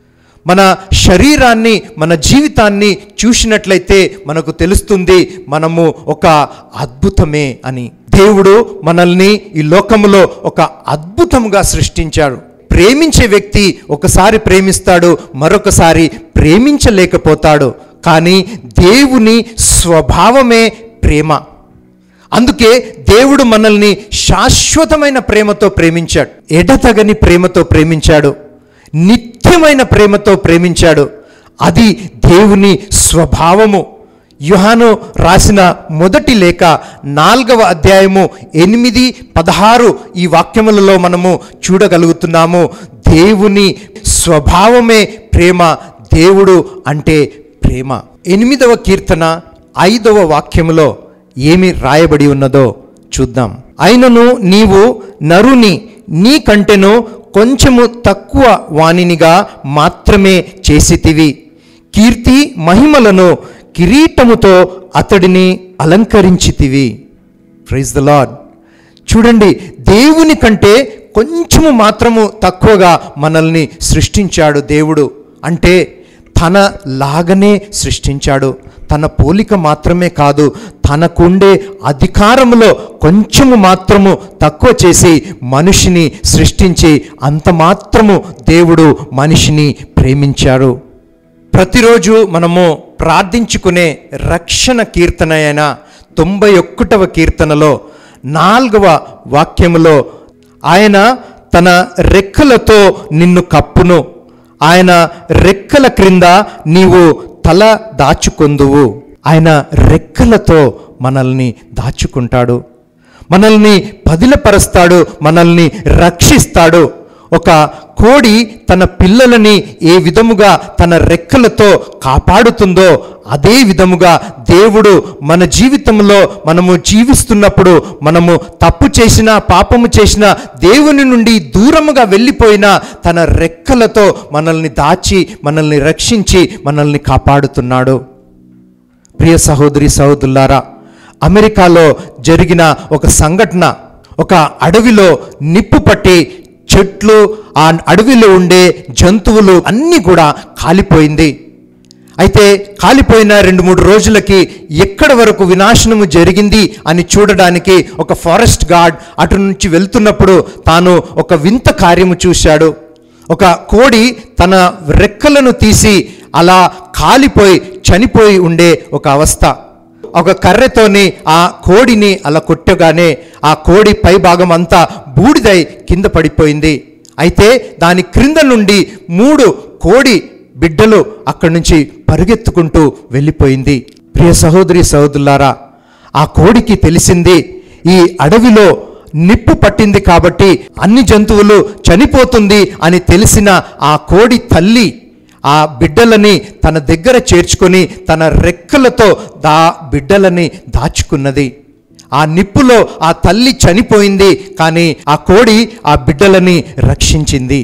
మన శరీరాన్ని మన జీవితాన్ని చూసినట్లయితే మనకు తెలుస్తుంది మనము ఒక అద్భుతమే అని దేవుడు మనల్ని ఈ లోకములో ఒక అద్భుతముగా సృష్టించాడు ప్రేమించే వ్యక్తి ఒకసారి ప్రేమిస్తాడు మరొకసారి ప్రేమించలేకపోతాడు కానీ దేవుని స్వభావమే ప్రేమ అందుకే దేవుడు మనల్ని శాశ్వతమైన ప్రేమతో ప్రేమించాడు ఎడతగని ప్రేమతో ప్రేమించాడు నిత్యమైన ప్రేమతో ప్రేమించాడు అది దేవుని స్వభావము యుహాను రాసిన మొదటి లేఖ నాలుగవ అధ్యాయము ఎనిమిది పదహారు ఈ వాక్యములలో మనము చూడగలుగుతున్నాము దేవుని స్వభావమే ప్రేమ దేవుడు అంటే ప్రేమ ఎనిమిదవ కీర్తన ఐదవ వాక్యములో ఏమి రాయబడి ఉన్నదో చూద్దాం అయినను నీవు నరుని నీ కంటెను కొంచెము తక్కువ వాణినిగా మాత్రమే చేసితివి కీర్తి మహిమలను కిరీటముతో అతడిని అలంకరించితివి ప్రైజ్ ద లార్డ్ చూడండి దేవుని కంటే కొంచెము మాత్రము తక్కువగా మనల్ని సృష్టించాడు దేవుడు అంటే తన లాగనే సృష్టించాడు తన పోలిక మాత్రమే కాదు తనకుండే అధికారములో కొంచెము మాత్రము తక్కువ చేసి మనిషిని సృష్టించి అంత మాత్రము దేవుడు మనిషిని ప్రేమించాడు ప్రతిరోజు మనము ప్రార్థించుకునే రక్షణ కీర్తన అయిన తొంభై ఒక్కటవ కీర్తనలో నాలుగవ వాక్యములో ఆయన తన రెక్కలతో నిన్ను కప్పును ఆయన రెక్కల క్రింద నీవు తల దాచుకొందువు ఆయన రెక్కలతో మనల్ని దాచుకుంటాడు మనల్ని పదిలపరుస్తాడు మనల్ని రక్షిస్తాడు ఒక కోడి తన పిల్లలని ఏ విధముగా తన రెక్కలతో కాపాడుతుందో అదే విధముగా దేవుడు మన జీవితంలో మనము జీవిస్తున్నప్పుడు మనము తప్పు చేసిన పాపము చేసిన దేవుని నుండి దూరముగా వెళ్ళిపోయిన తన రెక్కలతో మనల్ని దాచి మనల్ని రక్షించి మనల్ని కాపాడుతున్నాడు ప్రియ సహోదరి సహోదరులారా అమెరికాలో జరిగిన ఒక సంఘటన ఒక అడవిలో నిప్పు పట్టి చెట్లు ఆ అడవిలో ఉండే జంతువులు అన్నీ కూడా కాలిపోయింది అయితే కాలిపోయిన రెండు మూడు రోజులకి ఎక్కడ వరకు వినాశనము జరిగింది అని చూడడానికి ఒక ఫారెస్ట్ గార్డ్ అటు నుంచి వెళ్తున్నప్పుడు తాను ఒక వింత కార్యము చూశాడు ఒక కోడి తన రెక్కలను తీసి అలా కాలిపోయి చనిపోయి ఉండే ఒక అవస్థ ఒక కర్రెతోని ఆ కోడిని అలా కొట్టగానే ఆ కోడి పై భాగం అంతా బూడిదై కింద పడిపోయింది అయితే దాని క్రింద నుండి మూడు కోడి బిడ్డలు అక్కడి నుంచి పరుగెత్తుకుంటూ వెళ్ళిపోయింది ప్రియ సహోదరి సహోదరులారా ఆ కోడికి తెలిసింది ఈ అడవిలో నిప్పు పట్టింది కాబట్టి అన్ని జంతువులు చనిపోతుంది అని తెలిసిన ఆ కోడి తల్లి ఆ బిడ్డలని తన దగ్గర చేర్చుకొని తన రెక్కలతో దా బిడ్డలని దాచుకున్నది ఆ నిప్పులో ఆ తల్లి చనిపోయింది కానీ ఆ కోడి ఆ బిడ్డలని రక్షించింది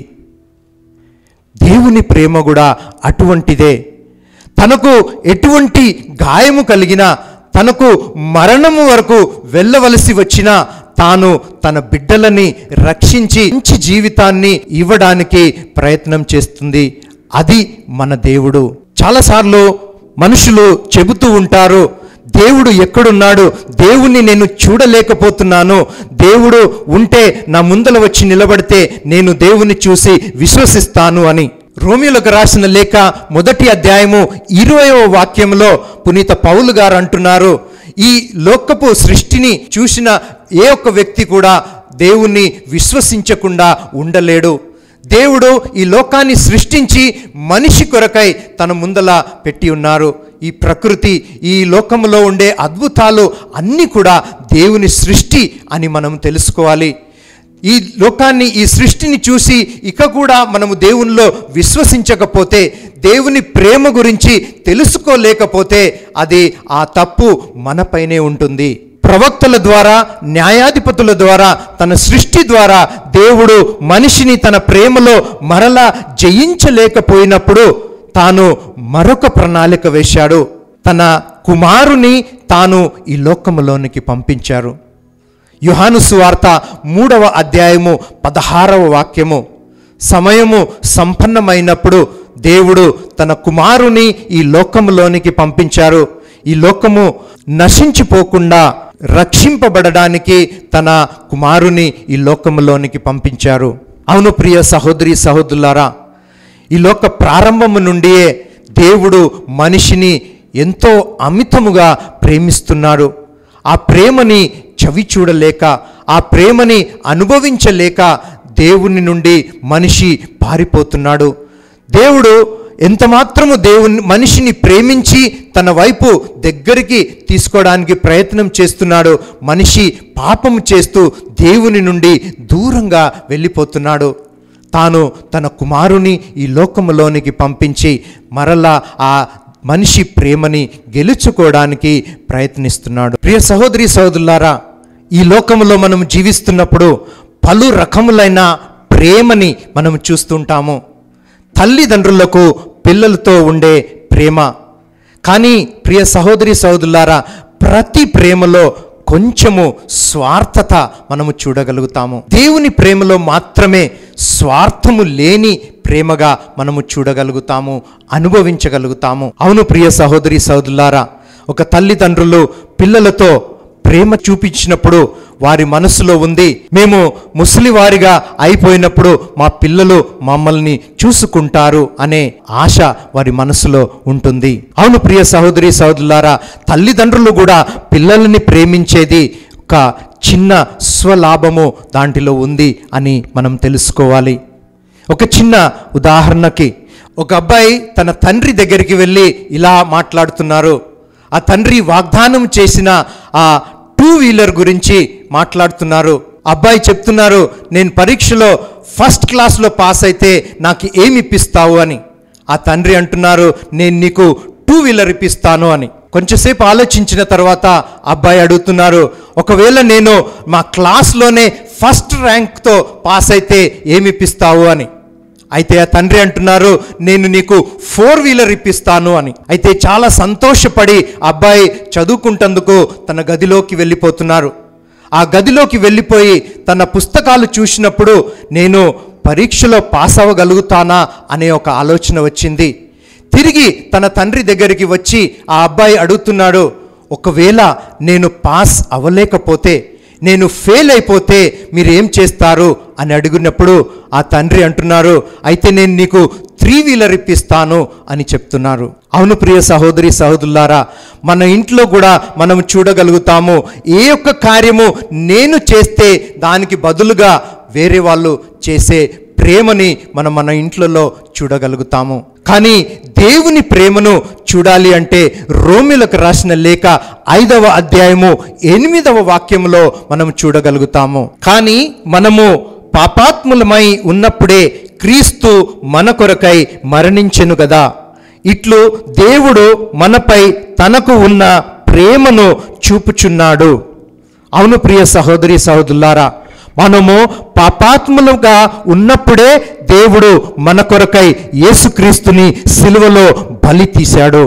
దేవుని ప్రేమ కూడా అటువంటిదే తనకు ఎటువంటి గాయము కలిగినా తనకు మరణము వరకు వెళ్ళవలసి వచ్చినా తాను తన బిడ్డలని రక్షించి మంచి జీవితాన్ని ఇవ్వడానికి ప్రయత్నం చేస్తుంది అది మన దేవుడు చాలాసార్లు మనుషులు చెబుతూ ఉంటారు దేవుడు ఎక్కడున్నాడు దేవుణ్ణి నేను చూడలేకపోతున్నాను దేవుడు ఉంటే నా ముందల వచ్చి నిలబడితే నేను దేవుని చూసి విశ్వసిస్తాను అని రోమియోలకు రాసిన లేఖ మొదటి అధ్యాయము ఇరవయవ వాక్యంలో పునీత పౌలు గారు అంటున్నారు ఈ లోకపు సృష్టిని చూసిన ఏ ఒక్క వ్యక్తి కూడా దేవుణ్ణి విశ్వసించకుండా ఉండలేడు దేవుడు ఈ లోకాన్ని సృష్టించి మనిషి కొరకై తన ముందల పెట్టి ఉన్నారు ఈ ప్రకృతి ఈ లోకములో ఉండే అద్భుతాలు అన్నీ కూడా దేవుని సృష్టి అని మనం తెలుసుకోవాలి ఈ లోకాన్ని ఈ సృష్టిని చూసి ఇక కూడా మనము దేవునిలో విశ్వసించకపోతే దేవుని ప్రేమ గురించి తెలుసుకోలేకపోతే అది ఆ తప్పు మనపైనే ఉంటుంది ప్రవక్తల ద్వారా న్యాయాధిపతుల ద్వారా తన సృష్టి ద్వారా దేవుడు మనిషిని తన ప్రేమలో మరలా జయించలేకపోయినప్పుడు తాను మరొక ప్రణాళిక వేశాడు తన కుమారుని తాను ఈ లోకములోనికి పంపించారు యుహాను సువార్త మూడవ అధ్యాయము పదహారవ వాక్యము సమయము సంపన్నమైనప్పుడు దేవుడు తన కుమారుని ఈ లోకములోనికి పంపించారు ఈ లోకము నశించిపోకుండా రక్షింపబడడానికి తన కుమారుని ఈ లోకములోనికి పంపించారు అవును ప్రియ సహోదరి సహోదరులారా ఈ లోక ప్రారంభము నుండియే దేవుడు మనిషిని ఎంతో అమితముగా ప్రేమిస్తున్నాడు ఆ ప్రేమని చవి చూడలేక ఆ ప్రేమని అనుభవించలేక దేవుని నుండి మనిషి పారిపోతున్నాడు దేవుడు ఎంత మాత్రము దేవుని మనిషిని ప్రేమించి తన వైపు దగ్గరికి తీసుకోవడానికి ప్రయత్నం చేస్తున్నాడు మనిషి పాపము చేస్తూ దేవుని నుండి దూరంగా వెళ్ళిపోతున్నాడు తాను తన కుమారుని ఈ లోకములోనికి పంపించి మరలా ఆ మనిషి ప్రేమని గెలుచుకోవడానికి ప్రయత్నిస్తున్నాడు ప్రియ సహోదరి సహోదరులారా ఈ లోకములో మనం జీవిస్తున్నప్పుడు పలు రకములైన ప్రేమని మనం చూస్తుంటాము తల్లిదండ్రులకు పిల్లలతో ఉండే ప్రేమ కానీ ప్రియ సహోదరి సహోదరులారా ప్రతి ప్రేమలో కొంచెము స్వార్థత మనము చూడగలుగుతాము దేవుని ప్రేమలో మాత్రమే స్వార్థము లేని ప్రేమగా మనము చూడగలుగుతాము అనుభవించగలుగుతాము అవును ప్రియ సహోదరి సహోదరులారా ఒక తల్లిదండ్రులు పిల్లలతో ప్రేమ చూపించినప్పుడు వారి మనసులో ఉంది మేము ముసలివారిగా అయిపోయినప్పుడు మా పిల్లలు మమ్మల్ని చూసుకుంటారు అనే ఆశ వారి మనసులో ఉంటుంది అవును ప్రియ సహోదరి సహోదరులారా తల్లిదండ్రులు కూడా పిల్లల్ని ప్రేమించేది ఒక చిన్న స్వలాభము దాంట్లో ఉంది అని మనం తెలుసుకోవాలి ఒక చిన్న ఉదాహరణకి ఒక అబ్బాయి తన తండ్రి దగ్గరికి వెళ్ళి ఇలా మాట్లాడుతున్నారు ఆ తండ్రి వాగ్దానం చేసిన ఆ టూ వీలర్ గురించి మాట్లాడుతున్నారు అబ్బాయి చెప్తున్నారు నేను పరీక్షలో ఫస్ట్ క్లాస్లో పాస్ అయితే నాకు ఏమి ఇప్పిస్తావు అని ఆ తండ్రి అంటున్నారు నేను నీకు టూ వీలర్ ఇప్పిస్తాను అని కొంచెంసేపు ఆలోచించిన తర్వాత అబ్బాయి అడుగుతున్నారు ఒకవేళ నేను మా క్లాస్లోనే ఫస్ట్ ర్యాంక్తో పాస్ అయితే ఏమి ఇప్పిస్తావు అని అయితే ఆ తండ్రి అంటున్నారు నేను నీకు ఫోర్ వీలర్ ఇప్పిస్తాను అని అయితే చాలా సంతోషపడి ఆ అబ్బాయి చదువుకుంటందుకు తన గదిలోకి వెళ్ళిపోతున్నారు ఆ గదిలోకి వెళ్ళిపోయి తన పుస్తకాలు చూసినప్పుడు నేను పరీక్షలో పాస్ అవ్వగలుగుతానా అనే ఒక ఆలోచన వచ్చింది తిరిగి తన తండ్రి దగ్గరికి వచ్చి ఆ అబ్బాయి అడుగుతున్నాడు ఒకవేళ నేను పాస్ అవ్వలేకపోతే నేను ఫెయిల్ అయిపోతే మీరు ఏం చేస్తారు అని అడిగినప్పుడు ఆ తండ్రి అంటున్నారు అయితే నేను నీకు త్రీ వీలర్ ఇప్పిస్తాను అని చెప్తున్నారు అవును ప్రియ సహోదరి సహోదరులారా మన ఇంట్లో కూడా మనం చూడగలుగుతాము ఏ ఒక్క కార్యము నేను చేస్తే దానికి బదులుగా వేరే వాళ్ళు చేసే ప్రేమని మనం మన ఇంట్లలో చూడగలుగుతాము కానీ దేవుని ప్రేమను చూడాలి అంటే రోమిలకు రాసిన లేఖ ఐదవ అధ్యాయము ఎనిమిదవ వాక్యములో మనం చూడగలుగుతాము కానీ మనము పాపాత్ములమై ఉన్నప్పుడే క్రీస్తు మన కొరకై మరణించెను గదా ఇట్లు దేవుడు మనపై తనకు ఉన్న ప్రేమను చూపుచున్నాడు అవును ప్రియ సహోదరి సహోదరులారా మనము పాపాత్ములుగా ఉన్నప్పుడే దేవుడు మన కొరకై యేసుక్రీస్తుని సిలువలో బలి తీశాడు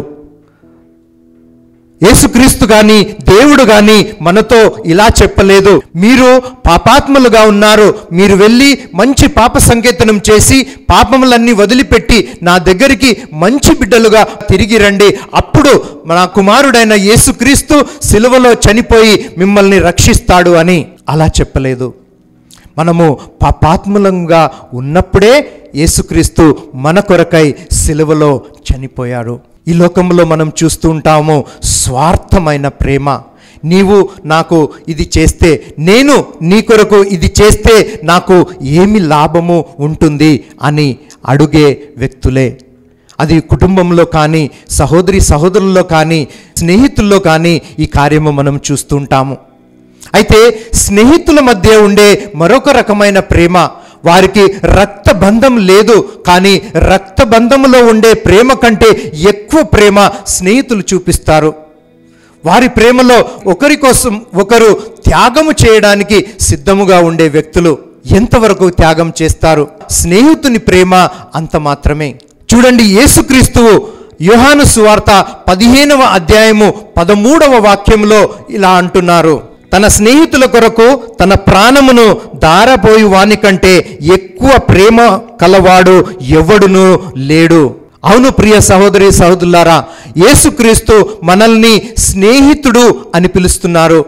యేసుక్రీస్తు గాని దేవుడు గాని మనతో ఇలా చెప్పలేదు మీరు పాపాత్ములుగా ఉన్నారు మీరు వెళ్ళి మంచి పాప సంకేతనం చేసి పాపములన్నీ వదిలిపెట్టి నా దగ్గరికి మంచి బిడ్డలుగా తిరిగి రండి అప్పుడు నా కుమారుడైన యేసుక్రీస్తు సిలువలో చనిపోయి మిమ్మల్ని రక్షిస్తాడు అని అలా చెప్పలేదు మనము పాపాత్ములంగా ఉన్నప్పుడే యేసుక్రీస్తు మన కొరకై సిలువలో చనిపోయాడు ఈ లోకంలో మనం చూస్తూ ఉంటాము స్వార్థమైన ప్రేమ నీవు నాకు ఇది చేస్తే నేను నీ కొరకు ఇది చేస్తే నాకు ఏమి లాభము ఉంటుంది అని అడుగే వ్యక్తులే అది కుటుంబంలో కానీ సహోదరి సహోదరుల్లో కానీ స్నేహితుల్లో కానీ ఈ కార్యము మనం చూస్తూ ఉంటాము అయితే స్నేహితుల మధ్య ఉండే మరొక రకమైన ప్రేమ వారికి రక్త బంధం లేదు కానీ రక్త బంధములో ఉండే ప్రేమ కంటే ఎక్కువ ప్రేమ స్నేహితులు చూపిస్తారు వారి ప్రేమలో ఒకరి కోసం ఒకరు త్యాగము చేయడానికి సిద్ధముగా ఉండే వ్యక్తులు ఎంతవరకు త్యాగం చేస్తారు స్నేహితుని ప్రేమ అంత మాత్రమే చూడండి యేసుక్రీస్తువు యోహాను సువార్త పదిహేనవ అధ్యాయము పదమూడవ వాక్యంలో ఇలా అంటున్నారు తన స్నేహితుల కొరకు తన ప్రాణమును దారపోయి వాని కంటే ఎక్కువ ప్రేమ కలవాడు ఎవడును లేడు అవును ప్రియ సహోదరి సహోదరులారా యేసుక్రీస్తు మనల్ని స్నేహితుడు అని పిలుస్తున్నారు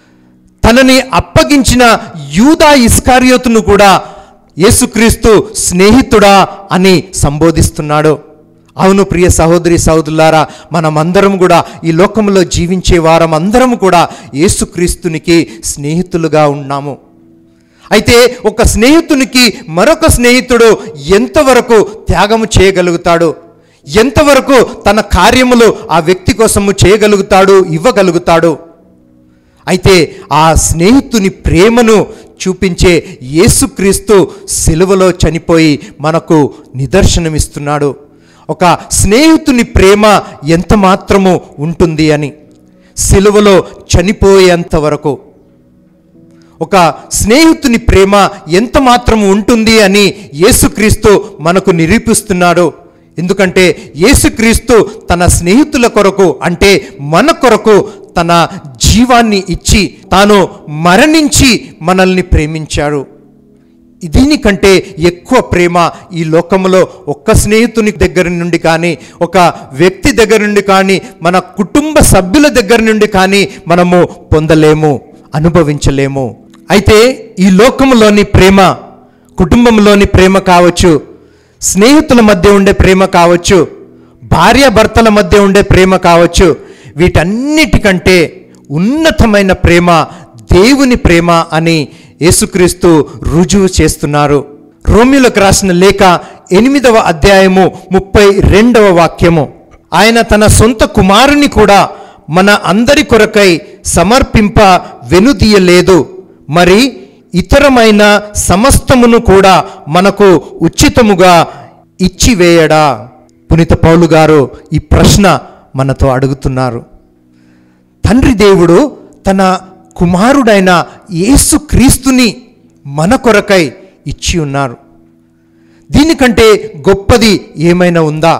తనని అప్పగించిన యూదా ఇస్కారియోతును కూడా యేసుక్రీస్తు స్నేహితుడా అని సంబోధిస్తున్నాడు అవును ప్రియ సహోదరి సహోదరులారా మనమందరం కూడా ఈ లోకంలో జీవించే వారం అందరం కూడా యేసుక్రీస్తునికి స్నేహితులుగా ఉన్నాము అయితే ఒక స్నేహితునికి మరొక స్నేహితుడు ఎంతవరకు త్యాగము చేయగలుగుతాడు ఎంతవరకు తన కార్యములు ఆ వ్యక్తి కోసము చేయగలుగుతాడు ఇవ్వగలుగుతాడు అయితే ఆ స్నేహితుని ప్రేమను చూపించే యేసుక్రీస్తు సిలువలో చనిపోయి మనకు నిదర్శనమిస్తున్నాడు ఒక స్నేహితుని ప్రేమ ఎంత మాత్రము ఉంటుంది అని సిలువలో చనిపోయేంత వరకు ఒక స్నేహితుని ప్రేమ ఎంత మాత్రం ఉంటుంది అని యేసుక్రీస్తు మనకు నిరూపిస్తున్నాడు ఎందుకంటే యేసుక్రీస్తు తన స్నేహితుల కొరకు అంటే మన కొరకు తన జీవాన్ని ఇచ్చి తాను మరణించి మనల్ని ప్రేమించాడు దీనికంటే ఎక్కువ ప్రేమ ఈ లోకంలో ఒక్క స్నేహితుని దగ్గర నుండి కానీ ఒక వ్యక్తి దగ్గర నుండి కానీ మన కుటుంబ సభ్యుల దగ్గర నుండి కానీ మనము పొందలేము అనుభవించలేము అయితే ఈ లోకంలోని ప్రేమ కుటుంబంలోని ప్రేమ కావచ్చు స్నేహితుల మధ్య ఉండే ప్రేమ కావచ్చు భార్యాభర్తల మధ్య ఉండే ప్రేమ కావచ్చు వీటన్నిటికంటే ఉన్నతమైన ప్రేమ దేవుని ప్రేమ అని యేసుక్రీస్తు రుజువు చేస్తున్నారు రోమిలకు రాసిన లేఖ ఎనిమిదవ అధ్యాయము ముప్పై రెండవ వాక్యము ఆయన తన సొంత కుమారుని కూడా మన అందరి కొరకై సమర్పింప వెనుదీయలేదు మరి ఇతరమైన సమస్తమును కూడా మనకు ఉచితముగా ఇచ్చివేయడా పునీత పౌలు గారు ఈ ప్రశ్న మనతో అడుగుతున్నారు తండ్రి దేవుడు తన కుమారుడైన యేసు క్రీస్తుని మన కొరకై ఇచ్చి ఉన్నారు దీనికంటే గొప్పది ఏమైనా ఉందా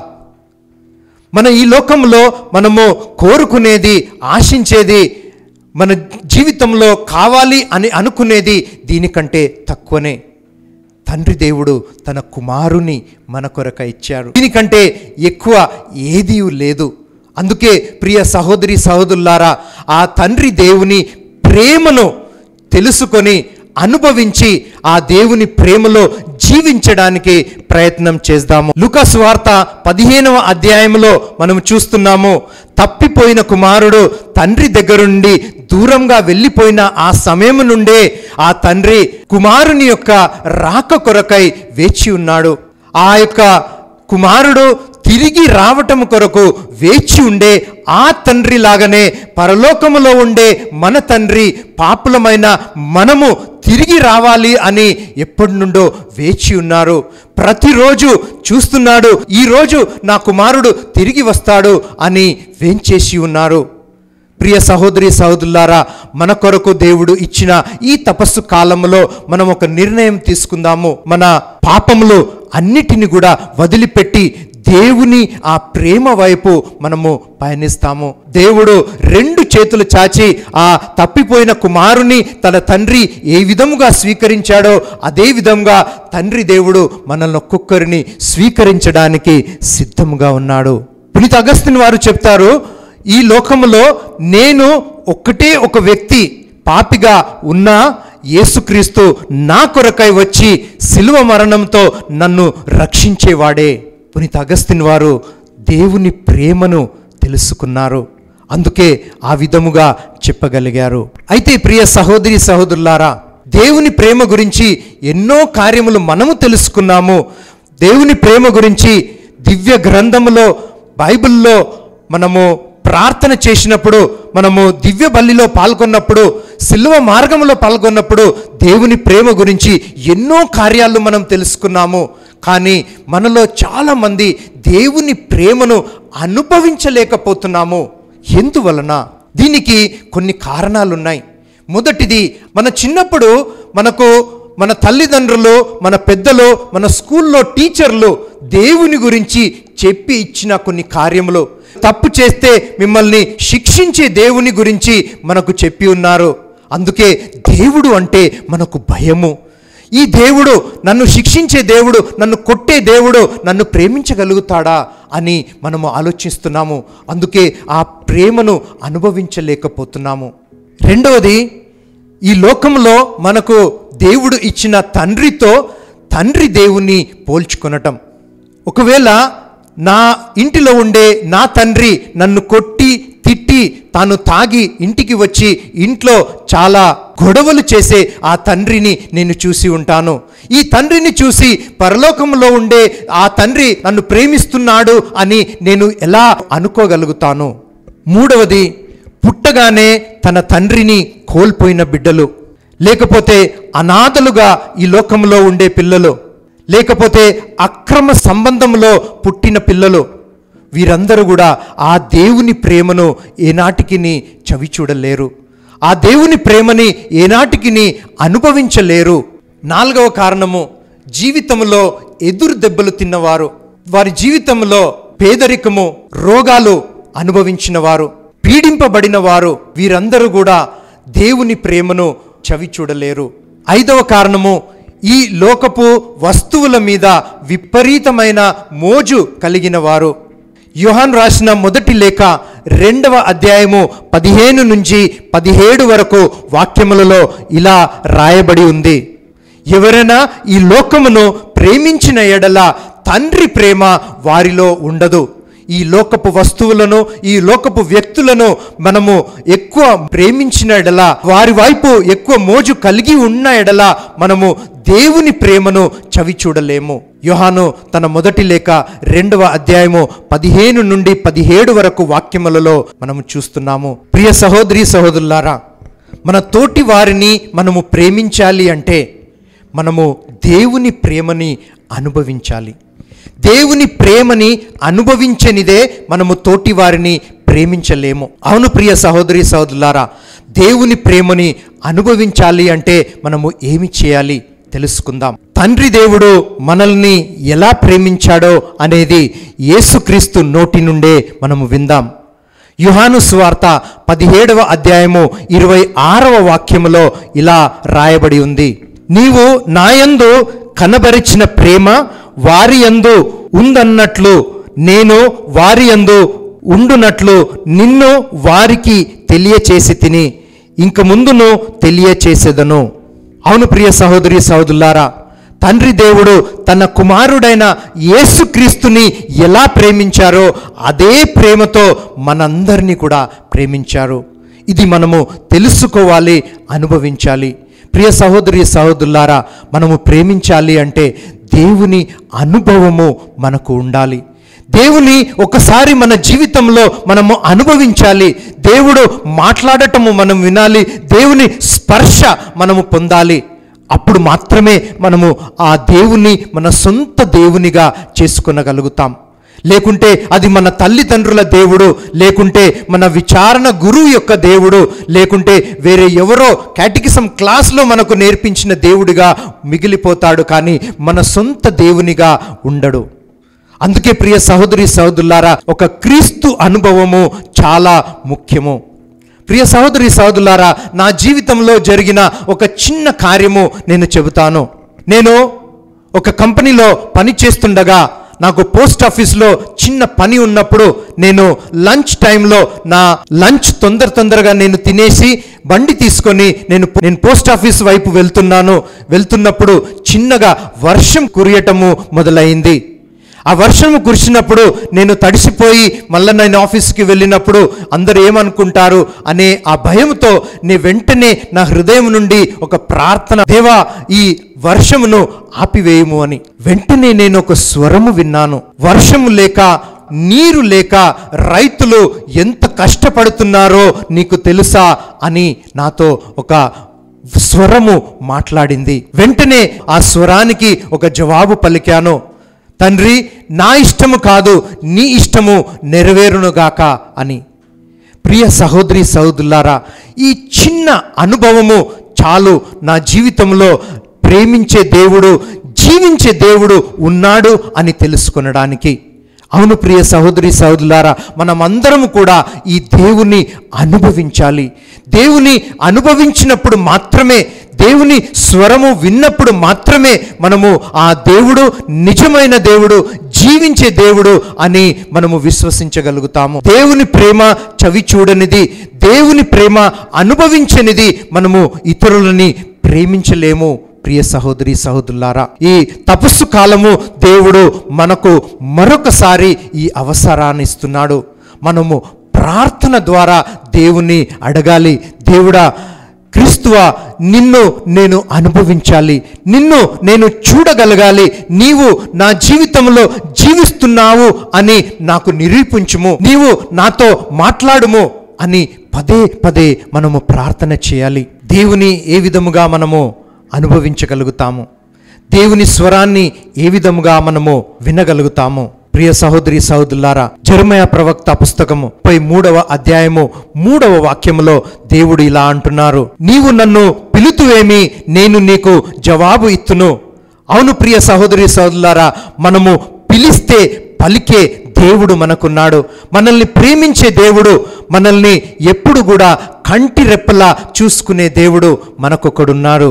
మన ఈ లోకంలో మనము కోరుకునేది ఆశించేది మన జీవితంలో కావాలి అని అనుకునేది దీనికంటే తక్కువనే తండ్రి దేవుడు తన కుమారుని మన కొరక ఇచ్చారు దీనికంటే ఎక్కువ ఏదీ లేదు అందుకే ప్రియ సహోదరి సహోదరులారా ఆ తండ్రి దేవుని ప్రేమను తెలుసుకొని అనుభవించి ఆ దేవుని ప్రేమలో జీవించడానికి ప్రయత్నం చేద్దాము లుకాస్ వార్త పదిహేనవ అధ్యాయంలో మనం చూస్తున్నాము తప్పిపోయిన కుమారుడు తండ్రి దగ్గర నుండి దూరంగా వెళ్ళిపోయిన ఆ సమయం నుండే ఆ తండ్రి కుమారుని యొక్క రాక కొరకై వేచి ఉన్నాడు ఆ యొక్క కుమారుడు తిరిగి రావటం కొరకు వేచి ఉండే ఆ తండ్రి లాగానే పరలోకములో ఉండే మన తండ్రి పాపులమైన మనము తిరిగి రావాలి అని ఎప్పటి నుండో వేచి ఉన్నారు ప్రతిరోజు చూస్తున్నాడు ఈరోజు నా కుమారుడు తిరిగి వస్తాడు అని వేంచేసి ఉన్నారు ప్రియ సహోదరి సహోదరులారా మన కొరకు దేవుడు ఇచ్చిన ఈ తపస్సు కాలంలో మనం ఒక నిర్ణయం తీసుకుందాము మన పాపములు అన్నిటిని కూడా వదిలిపెట్టి దేవుని ఆ ప్రేమ వైపు మనము పయనిస్తాము దేవుడు రెండు చేతులు చాచి ఆ తప్పిపోయిన కుమారుని తన తండ్రి ఏ విధముగా స్వీకరించాడో అదే విధంగా తండ్రి దేవుడు మనల్ని ఒక్కొక్కరిని స్వీకరించడానికి సిద్ధముగా ఉన్నాడు పునీత అగస్తిన్ వారు చెప్తారు ఈ లోకములో నేను ఒక్కటే ఒక వ్యక్తి పాపిగా ఉన్నా యేసుక్రీస్తు నా కొరకై వచ్చి శిలువ మరణంతో నన్ను రక్షించేవాడే పునీత అగస్తిన్ వారు దేవుని ప్రేమను తెలుసుకున్నారు అందుకే ఆ విధముగా చెప్పగలిగారు అయితే ప్రియ సహోదరి సహోదరులారా దేవుని ప్రేమ గురించి ఎన్నో కార్యములు మనము తెలుసుకున్నాము దేవుని ప్రేమ గురించి దివ్య గ్రంథములో బైబిల్లో మనము ప్రార్థన చేసినప్పుడు మనము దివ్య బల్లిలో పాల్గొన్నప్పుడు సిల్వ మార్గంలో పాల్గొన్నప్పుడు దేవుని ప్రేమ గురించి ఎన్నో కార్యాలు మనం తెలుసుకున్నాము కానీ మనలో చాలామంది దేవుని ప్రేమను అనుభవించలేకపోతున్నాము ఎందువలన దీనికి కొన్ని కారణాలు ఉన్నాయి మొదటిది మన చిన్నప్పుడు మనకు మన తల్లిదండ్రులు మన పెద్దలు మన స్కూల్లో టీచర్లు దేవుని గురించి చెప్పి ఇచ్చిన కొన్ని కార్యములు తప్పు చేస్తే మిమ్మల్ని శిక్షించే దేవుని గురించి మనకు చెప్పి ఉన్నారు అందుకే దేవుడు అంటే మనకు భయము ఈ దేవుడు నన్ను శిక్షించే దేవుడు నన్ను కొట్టే దేవుడు నన్ను ప్రేమించగలుగుతాడా అని మనము ఆలోచిస్తున్నాము అందుకే ఆ ప్రేమను అనుభవించలేకపోతున్నాము రెండవది ఈ లోకంలో మనకు దేవుడు ఇచ్చిన తండ్రితో తండ్రి దేవుని పోల్చుకొనటం ఒకవేళ నా ఇంటిలో ఉండే నా తండ్రి నన్ను కొట్టి తిట్టి తాను తాగి ఇంటికి వచ్చి ఇంట్లో చాలా గొడవలు చేసే ఆ తండ్రిని నేను చూసి ఉంటాను ఈ తండ్రిని చూసి పరలోకంలో ఉండే ఆ తండ్రి నన్ను ప్రేమిస్తున్నాడు అని నేను ఎలా అనుకోగలుగుతాను మూడవది పుట్టగానే తన తండ్రిని కోల్పోయిన బిడ్డలు లేకపోతే అనాథలుగా ఈ లోకంలో ఉండే పిల్లలు లేకపోతే అక్రమ సంబంధంలో పుట్టిన పిల్లలు వీరందరూ కూడా ఆ దేవుని ప్రేమను ఏనాటికి చవి చూడలేరు ఆ దేవుని ప్రేమని ఏనాటికి అనుభవించలేరు నాలుగవ కారణము జీవితంలో ఎదురు దెబ్బలు తిన్నవారు వారి జీవితంలో పేదరికము రోగాలు అనుభవించిన వారు పీడింపబడిన వారు వీరందరూ కూడా దేవుని ప్రేమను చవి చూడలేరు ఐదవ కారణము ఈ లోకపు వస్తువుల మీద విపరీతమైన మోజు కలిగిన వారు యోహాన్ రాసిన మొదటి లేఖ రెండవ అధ్యాయము పదిహేను నుంచి పదిహేడు వరకు వాక్యములలో ఇలా రాయబడి ఉంది ఎవరైనా ఈ లోకమును ప్రేమించిన ఎడల తండ్రి ప్రేమ వారిలో ఉండదు ఈ లోకపు వస్తువులను ఈ లోకపు వ్యక్తులను మనము ఎక్కువ ప్రేమించిన ఎడల వారి వైపు ఎక్కువ మోజు కలిగి ఉన్న ఎడల మనము దేవుని ప్రేమను చవి చూడలేము యోహాను తన మొదటి లేఖ రెండవ అధ్యాయము పదిహేను నుండి పదిహేడు వరకు వాక్యములలో మనము చూస్తున్నాము ప్రియ సహోదరి సహోదరులారా మన తోటి వారిని మనము ప్రేమించాలి అంటే మనము దేవుని ప్రేమని అనుభవించాలి దేవుని ప్రేమని అనుభవించనిదే మనము తోటి వారిని ప్రేమించలేము అవును ప్రియ సహోదరి సహోదరులారా దేవుని ప్రేమని అనుభవించాలి అంటే మనము ఏమి చేయాలి తెలుసుకుందాం తండ్రి దేవుడు మనల్ని ఎలా ప్రేమించాడో అనేది యేసుక్రీస్తు నోటి నుండే మనము విందాం యుహాను సువార్త పదిహేడవ అధ్యాయము ఇరవై ఆరవ వాక్యములో ఇలా రాయబడి ఉంది నీవు నాయందు కనబరిచిన ప్రేమ వారి యందు ఉందన్నట్లు నేను వారి యందు ఉండునట్లు నిన్ను వారికి తెలియచేసి తిని ఇంక ముందును తెలియచేసేదను అవును ప్రియ సహోదరి సహోదరులారా తండ్రి దేవుడు తన కుమారుడైన యేసుక్రీస్తుని ఎలా ప్రేమించారో అదే ప్రేమతో మనందరినీ కూడా ప్రేమించారు ఇది మనము తెలుసుకోవాలి అనుభవించాలి ప్రియ సహోదరి సహోదరులారా మనము ప్రేమించాలి అంటే దేవుని అనుభవము మనకు ఉండాలి దేవుని ఒకసారి మన జీవితంలో మనము అనుభవించాలి దేవుడు మాట్లాడటము మనం వినాలి దేవుని స్పర్శ మనము పొందాలి అప్పుడు మాత్రమే మనము ఆ దేవుని మన సొంత దేవునిగా చేసుకొనగలుగుతాం లేకుంటే అది మన తల్లిదండ్రుల దేవుడు లేకుంటే మన విచారణ గురువు యొక్క దేవుడు లేకుంటే వేరే ఎవరో కేటకిసం క్లాస్లో మనకు నేర్పించిన దేవుడిగా మిగిలిపోతాడు కానీ మన సొంత దేవునిగా ఉండడు అందుకే ప్రియ సహోదరి సహోదరులారా ఒక క్రీస్తు అనుభవము చాలా ముఖ్యము ప్రియ సహోదరి సహోదరులారా నా జీవితంలో జరిగిన ఒక చిన్న కార్యము నేను చెబుతాను నేను ఒక కంపెనీలో పని చేస్తుండగా నాకు పోస్ట్ ఆఫీస్లో చిన్న పని ఉన్నప్పుడు నేను లంచ్ టైంలో నా లంచ్ తొందర తొందరగా నేను తినేసి బండి తీసుకొని నేను నేను పోస్ట్ ఆఫీస్ వైపు వెళ్తున్నాను వెళ్తున్నప్పుడు చిన్నగా వర్షం కురియటము మొదలైంది ఆ వర్షము కురిసినప్పుడు నేను తడిసిపోయి మళ్ళీ నేను ఆఫీస్కి వెళ్ళినప్పుడు అందరూ ఏమనుకుంటారు అనే ఆ భయంతో నే వెంటనే నా హృదయం నుండి ఒక ప్రార్థన దేవా ఈ వర్షమును ఆపివేయము అని వెంటనే నేను ఒక స్వరము విన్నాను వర్షము లేక నీరు లేక రైతులు ఎంత కష్టపడుతున్నారో నీకు తెలుసా అని నాతో ఒక స్వరము మాట్లాడింది వెంటనే ఆ స్వరానికి ఒక జవాబు పలికాను తండ్రి నా ఇష్టము కాదు నీ ఇష్టము నెరవేరునుగాక అని ప్రియ సహోదరి సహోదరులారా ఈ చిన్న అనుభవము చాలు నా జీవితంలో ప్రేమించే దేవుడు జీవించే దేవుడు ఉన్నాడు అని తెలుసుకొనడానికి అవును ప్రియ సహోదరి సహోదరులారా మనమందరం కూడా ఈ దేవుని అనుభవించాలి దేవుని అనుభవించినప్పుడు మాత్రమే దేవుని స్వరము విన్నప్పుడు మాత్రమే మనము ఆ దేవుడు నిజమైన దేవుడు జీవించే దేవుడు అని మనము విశ్వసించగలుగుతాము దేవుని ప్రేమ చవి చూడనిది దేవుని ప్రేమ అనుభవించనిది మనము ఇతరులని ప్రేమించలేము ప్రియ సహోదరి సహోదరులారా ఈ తపస్సు కాలము దేవుడు మనకు మరొకసారి ఈ అవసరాన్ని ఇస్తున్నాడు మనము ప్రార్థన ద్వారా దేవుని అడగాలి దేవుడా క్రీస్తువా నిన్ను నేను అనుభవించాలి నిన్ను నేను చూడగలగాలి నీవు నా జీవితంలో జీవిస్తున్నావు అని నాకు నిరూపించుము నీవు నాతో మాట్లాడుము అని పదే పదే మనము ప్రార్థన చేయాలి దేవుని ఏ విధముగా మనము అనుభవించగలుగుతాము దేవుని స్వరాన్ని ఏ విధముగా మనము వినగలుగుతాము ప్రియ సహోదరి సహోదరులారా జర్మయ ప్రవక్త పుస్తకము పై మూడవ అధ్యాయము మూడవ వాక్యములో దేవుడు ఇలా అంటున్నారు నీవు నన్ను పిలుతువేమి నేను నీకు జవాబు ఇత్తును అవును ప్రియ సహోదరి సహోదరులారా మనము పిలిస్తే పలికే దేవుడు మనకున్నాడు మనల్ని ప్రేమించే దేవుడు మనల్ని ఎప్పుడు కూడా కంటి రెప్పలా చూసుకునే దేవుడు మనకొకడున్నాడు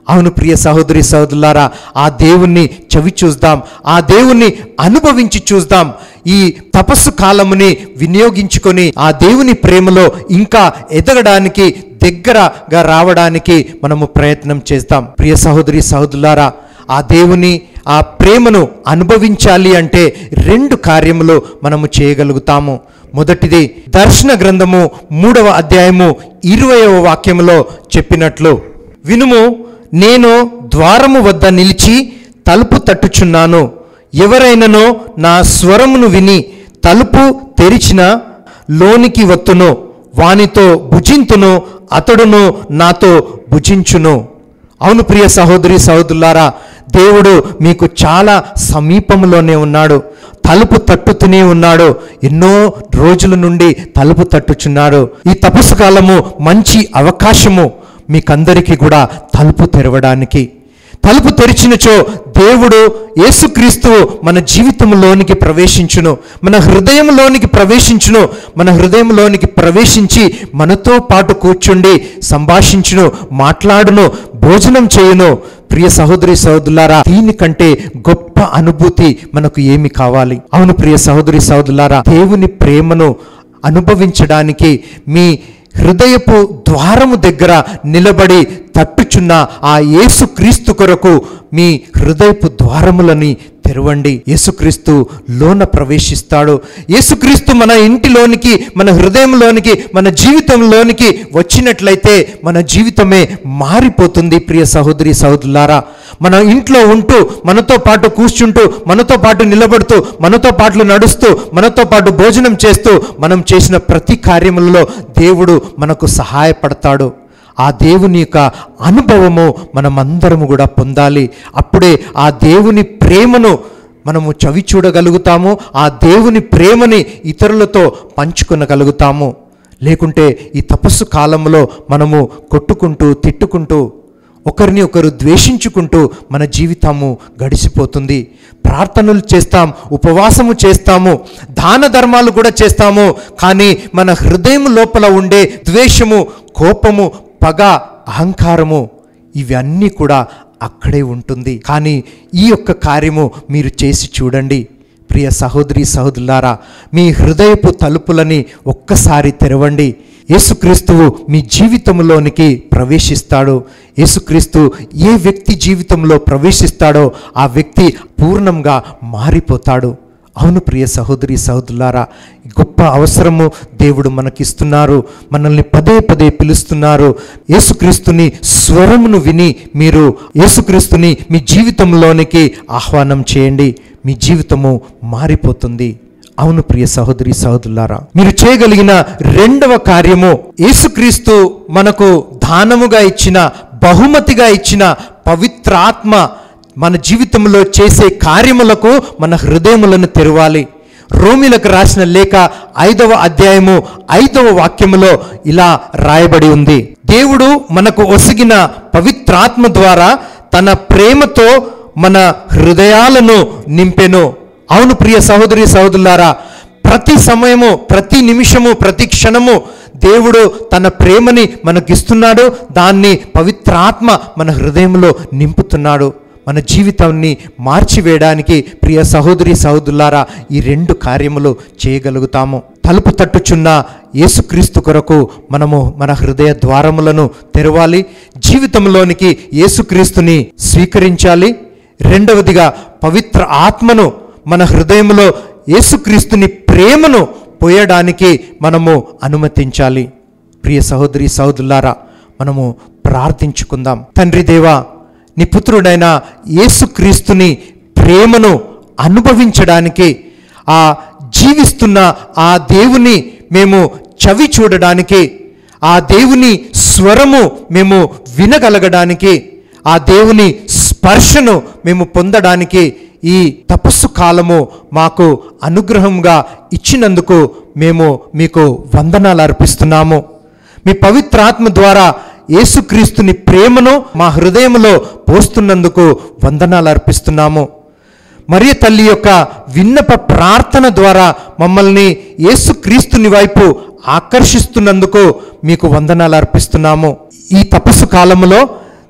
అవును ప్రియ సహోదరి సహోదరులారా ఆ దేవుణ్ణి చవి చూద్దాం ఆ దేవుణ్ణి అనుభవించి చూద్దాం ఈ తపస్సు కాలముని వినియోగించుకొని ఆ దేవుని ప్రేమలో ఇంకా ఎదగడానికి దగ్గరగా రావడానికి మనము ప్రయత్నం చేస్తాం ప్రియ సహోదరి సహోదరులారా ఆ దేవుని ఆ ప్రేమను అనుభవించాలి అంటే రెండు కార్యములు మనము చేయగలుగుతాము మొదటిది దర్శన గ్రంథము మూడవ అధ్యాయము ఇరవయవ వాక్యములో చెప్పినట్లు వినుము నేను ద్వారము వద్ద నిలిచి తలుపు తట్టుచున్నాను ఎవరైననో నా స్వరమును విని తలుపు తెరిచిన లోనికి వత్తును వానితో భుజింతును అతడును నాతో భుజించును అవును ప్రియ సహోదరి సహోదరులారా దేవుడు మీకు చాలా సమీపంలోనే ఉన్నాడు తలుపు తట్టుతూనే ఉన్నాడు ఎన్నో రోజుల నుండి తలుపు తట్టుచున్నాడు ఈ తపస్సు కాలము మంచి అవకాశము మీకందరికీ కూడా తలుపు తెరవడానికి తలుపు తెరిచినచో దేవుడు యేసుక్రీస్తు మన జీవితంలోనికి ప్రవేశించును మన హృదయంలోనికి ప్రవేశించును మన హృదయంలోనికి ప్రవేశించి మనతో పాటు కూర్చుండి సంభాషించును మాట్లాడును భోజనం చేయును ప్రియ సహోదరి సహోదరులారా దీనికంటే గొప్ప అనుభూతి మనకు ఏమి కావాలి అవును ప్రియ సహోదరి సహోదరులారా దేవుని ప్రేమను అనుభవించడానికి మీ హృదయపు ద్వారము దగ్గర నిలబడి తట్టుచున్న ఆ యేసు క్రీస్తు కొరకు మీ హృదయపు ద్వారములని తెరవండి యేసుక్రీస్తు లోన ప్రవేశిస్తాడు యేసుక్రీస్తు మన ఇంటిలోనికి మన హృదయంలోనికి మన జీవితంలోనికి వచ్చినట్లయితే మన జీవితమే మారిపోతుంది ప్రియ సహోదరి సహోదరులారా మన ఇంట్లో ఉంటూ మనతో పాటు కూర్చుంటూ మనతో పాటు నిలబడుతూ మనతో పాటు నడుస్తూ మనతో పాటు భోజనం చేస్తూ మనం చేసిన ప్రతి కార్యములలో దేవుడు మనకు సహాయపడతాడు ఆ దేవుని యొక్క అనుభవము మనమందరము కూడా పొందాలి అప్పుడే ఆ దేవుని ప్రేమను మనము చవి చూడగలుగుతాము ఆ దేవుని ప్రేమని ఇతరులతో పంచుకొనగలుగుతాము లేకుంటే ఈ తపస్సు కాలంలో మనము కొట్టుకుంటూ తిట్టుకుంటూ ఒకరిని ఒకరు ద్వేషించుకుంటూ మన జీవితము గడిచిపోతుంది ప్రార్థనలు చేస్తాం ఉపవాసము చేస్తాము దాన ధర్మాలు కూడా చేస్తాము కానీ మన హృదయం లోపల ఉండే ద్వేషము కోపము పగ అహంకారము ఇవన్నీ కూడా అక్కడే ఉంటుంది కానీ ఈ యొక్క కార్యము మీరు చేసి చూడండి ప్రియ సహోదరి సహోదరులారా మీ హృదయపు తలుపులని ఒక్కసారి తెరవండి యేసుక్రీస్తువు మీ జీవితంలోనికి ప్రవేశిస్తాడు యేసుక్రీస్తు ఏ వ్యక్తి జీవితంలో ప్రవేశిస్తాడో ఆ వ్యక్తి పూర్ణంగా మారిపోతాడు అవును ప్రియ సహోదరి సహోదరులారా ఈ గొప్ప అవసరము దేవుడు మనకిస్తున్నారు మనల్ని పదే పదే పిలుస్తున్నారు యేసుక్రీస్తుని స్వరమును విని మీరు యేసుక్రీస్తుని మీ జీవితంలోనికి ఆహ్వానం చేయండి మీ జీవితము మారిపోతుంది అవును ప్రియ సహోదరి సహోదరులారా మీరు చేయగలిగిన రెండవ కార్యము యేసుక్రీస్తు మనకు దానముగా ఇచ్చిన బహుమతిగా ఇచ్చిన పవిత్రాత్మ మన జీవితంలో చేసే కార్యములకు మన హృదయములను తెరవాలి రోమిలకు రాసిన లేఖ ఐదవ అధ్యాయము ఐదవ వాక్యములో ఇలా రాయబడి ఉంది దేవుడు మనకు ఒసిగిన పవిత్రాత్మ ద్వారా తన ప్రేమతో మన హృదయాలను నింపెను అవును ప్రియ సహోదరి సహోదరులారా ప్రతి సమయము ప్రతి నిమిషము ప్రతి క్షణము దేవుడు తన ప్రేమని మనకిస్తున్నాడు దాన్ని పవిత్రాత్మ మన హృదయంలో నింపుతున్నాడు మన జీవితాన్ని మార్చివేయడానికి ప్రియ సహోదరి సహోదరులారా ఈ రెండు కార్యములు చేయగలుగుతాము తలుపు తట్టుచున్న యేసుక్రీస్తు కొరకు మనము మన హృదయ ద్వారములను తెరవాలి జీవితంలోనికి యేసుక్రీస్తుని స్వీకరించాలి రెండవదిగా పవిత్ర ఆత్మను మన హృదయంలో యేసుక్రీస్తుని ప్రేమను పోయడానికి మనము అనుమతించాలి ప్రియ సహోదరి సహోదరులారా మనము ప్రార్థించుకుందాం తండ్రి దేవా నీ పుత్రుడైన యేసుక్రీస్తుని ప్రేమను అనుభవించడానికి ఆ జీవిస్తున్న ఆ దేవుని మేము చవి చూడడానికి ఆ దేవుని స్వరము మేము వినగలగడానికి ఆ దేవుని స్పర్శను మేము పొందడానికి ఈ తపస్సు కాలము మాకు అనుగ్రహంగా ఇచ్చినందుకు మేము మీకు వందనాలు అర్పిస్తున్నాము మీ పవిత్రాత్మ ద్వారా యేసుక్రీస్తుని ప్రేమను మా హృదయంలో పోస్తున్నందుకు వందనాలు అర్పిస్తున్నాము మరియ తల్లి యొక్క విన్నప ప్రార్థన ద్వారా మమ్మల్ని యేసుక్రీస్తుని వైపు ఆకర్షిస్తున్నందుకు మీకు వందనాలు అర్పిస్తున్నాము ఈ తపస్సు కాలములో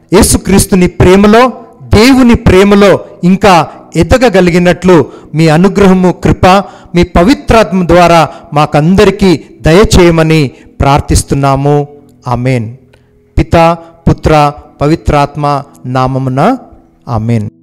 యేసుక్రీస్తుని ప్రేమలో దేవుని ప్రేమలో ఇంకా ఎదగగలిగినట్లు మీ అనుగ్రహము కృప మీ పవిత్రాత్మ ద్వారా మాకందరికీ దయచేయమని ప్రార్థిస్తున్నాము ఆమెన్ పిత పుత్ర పవిత్రాత్మ నామమున ఆమెన్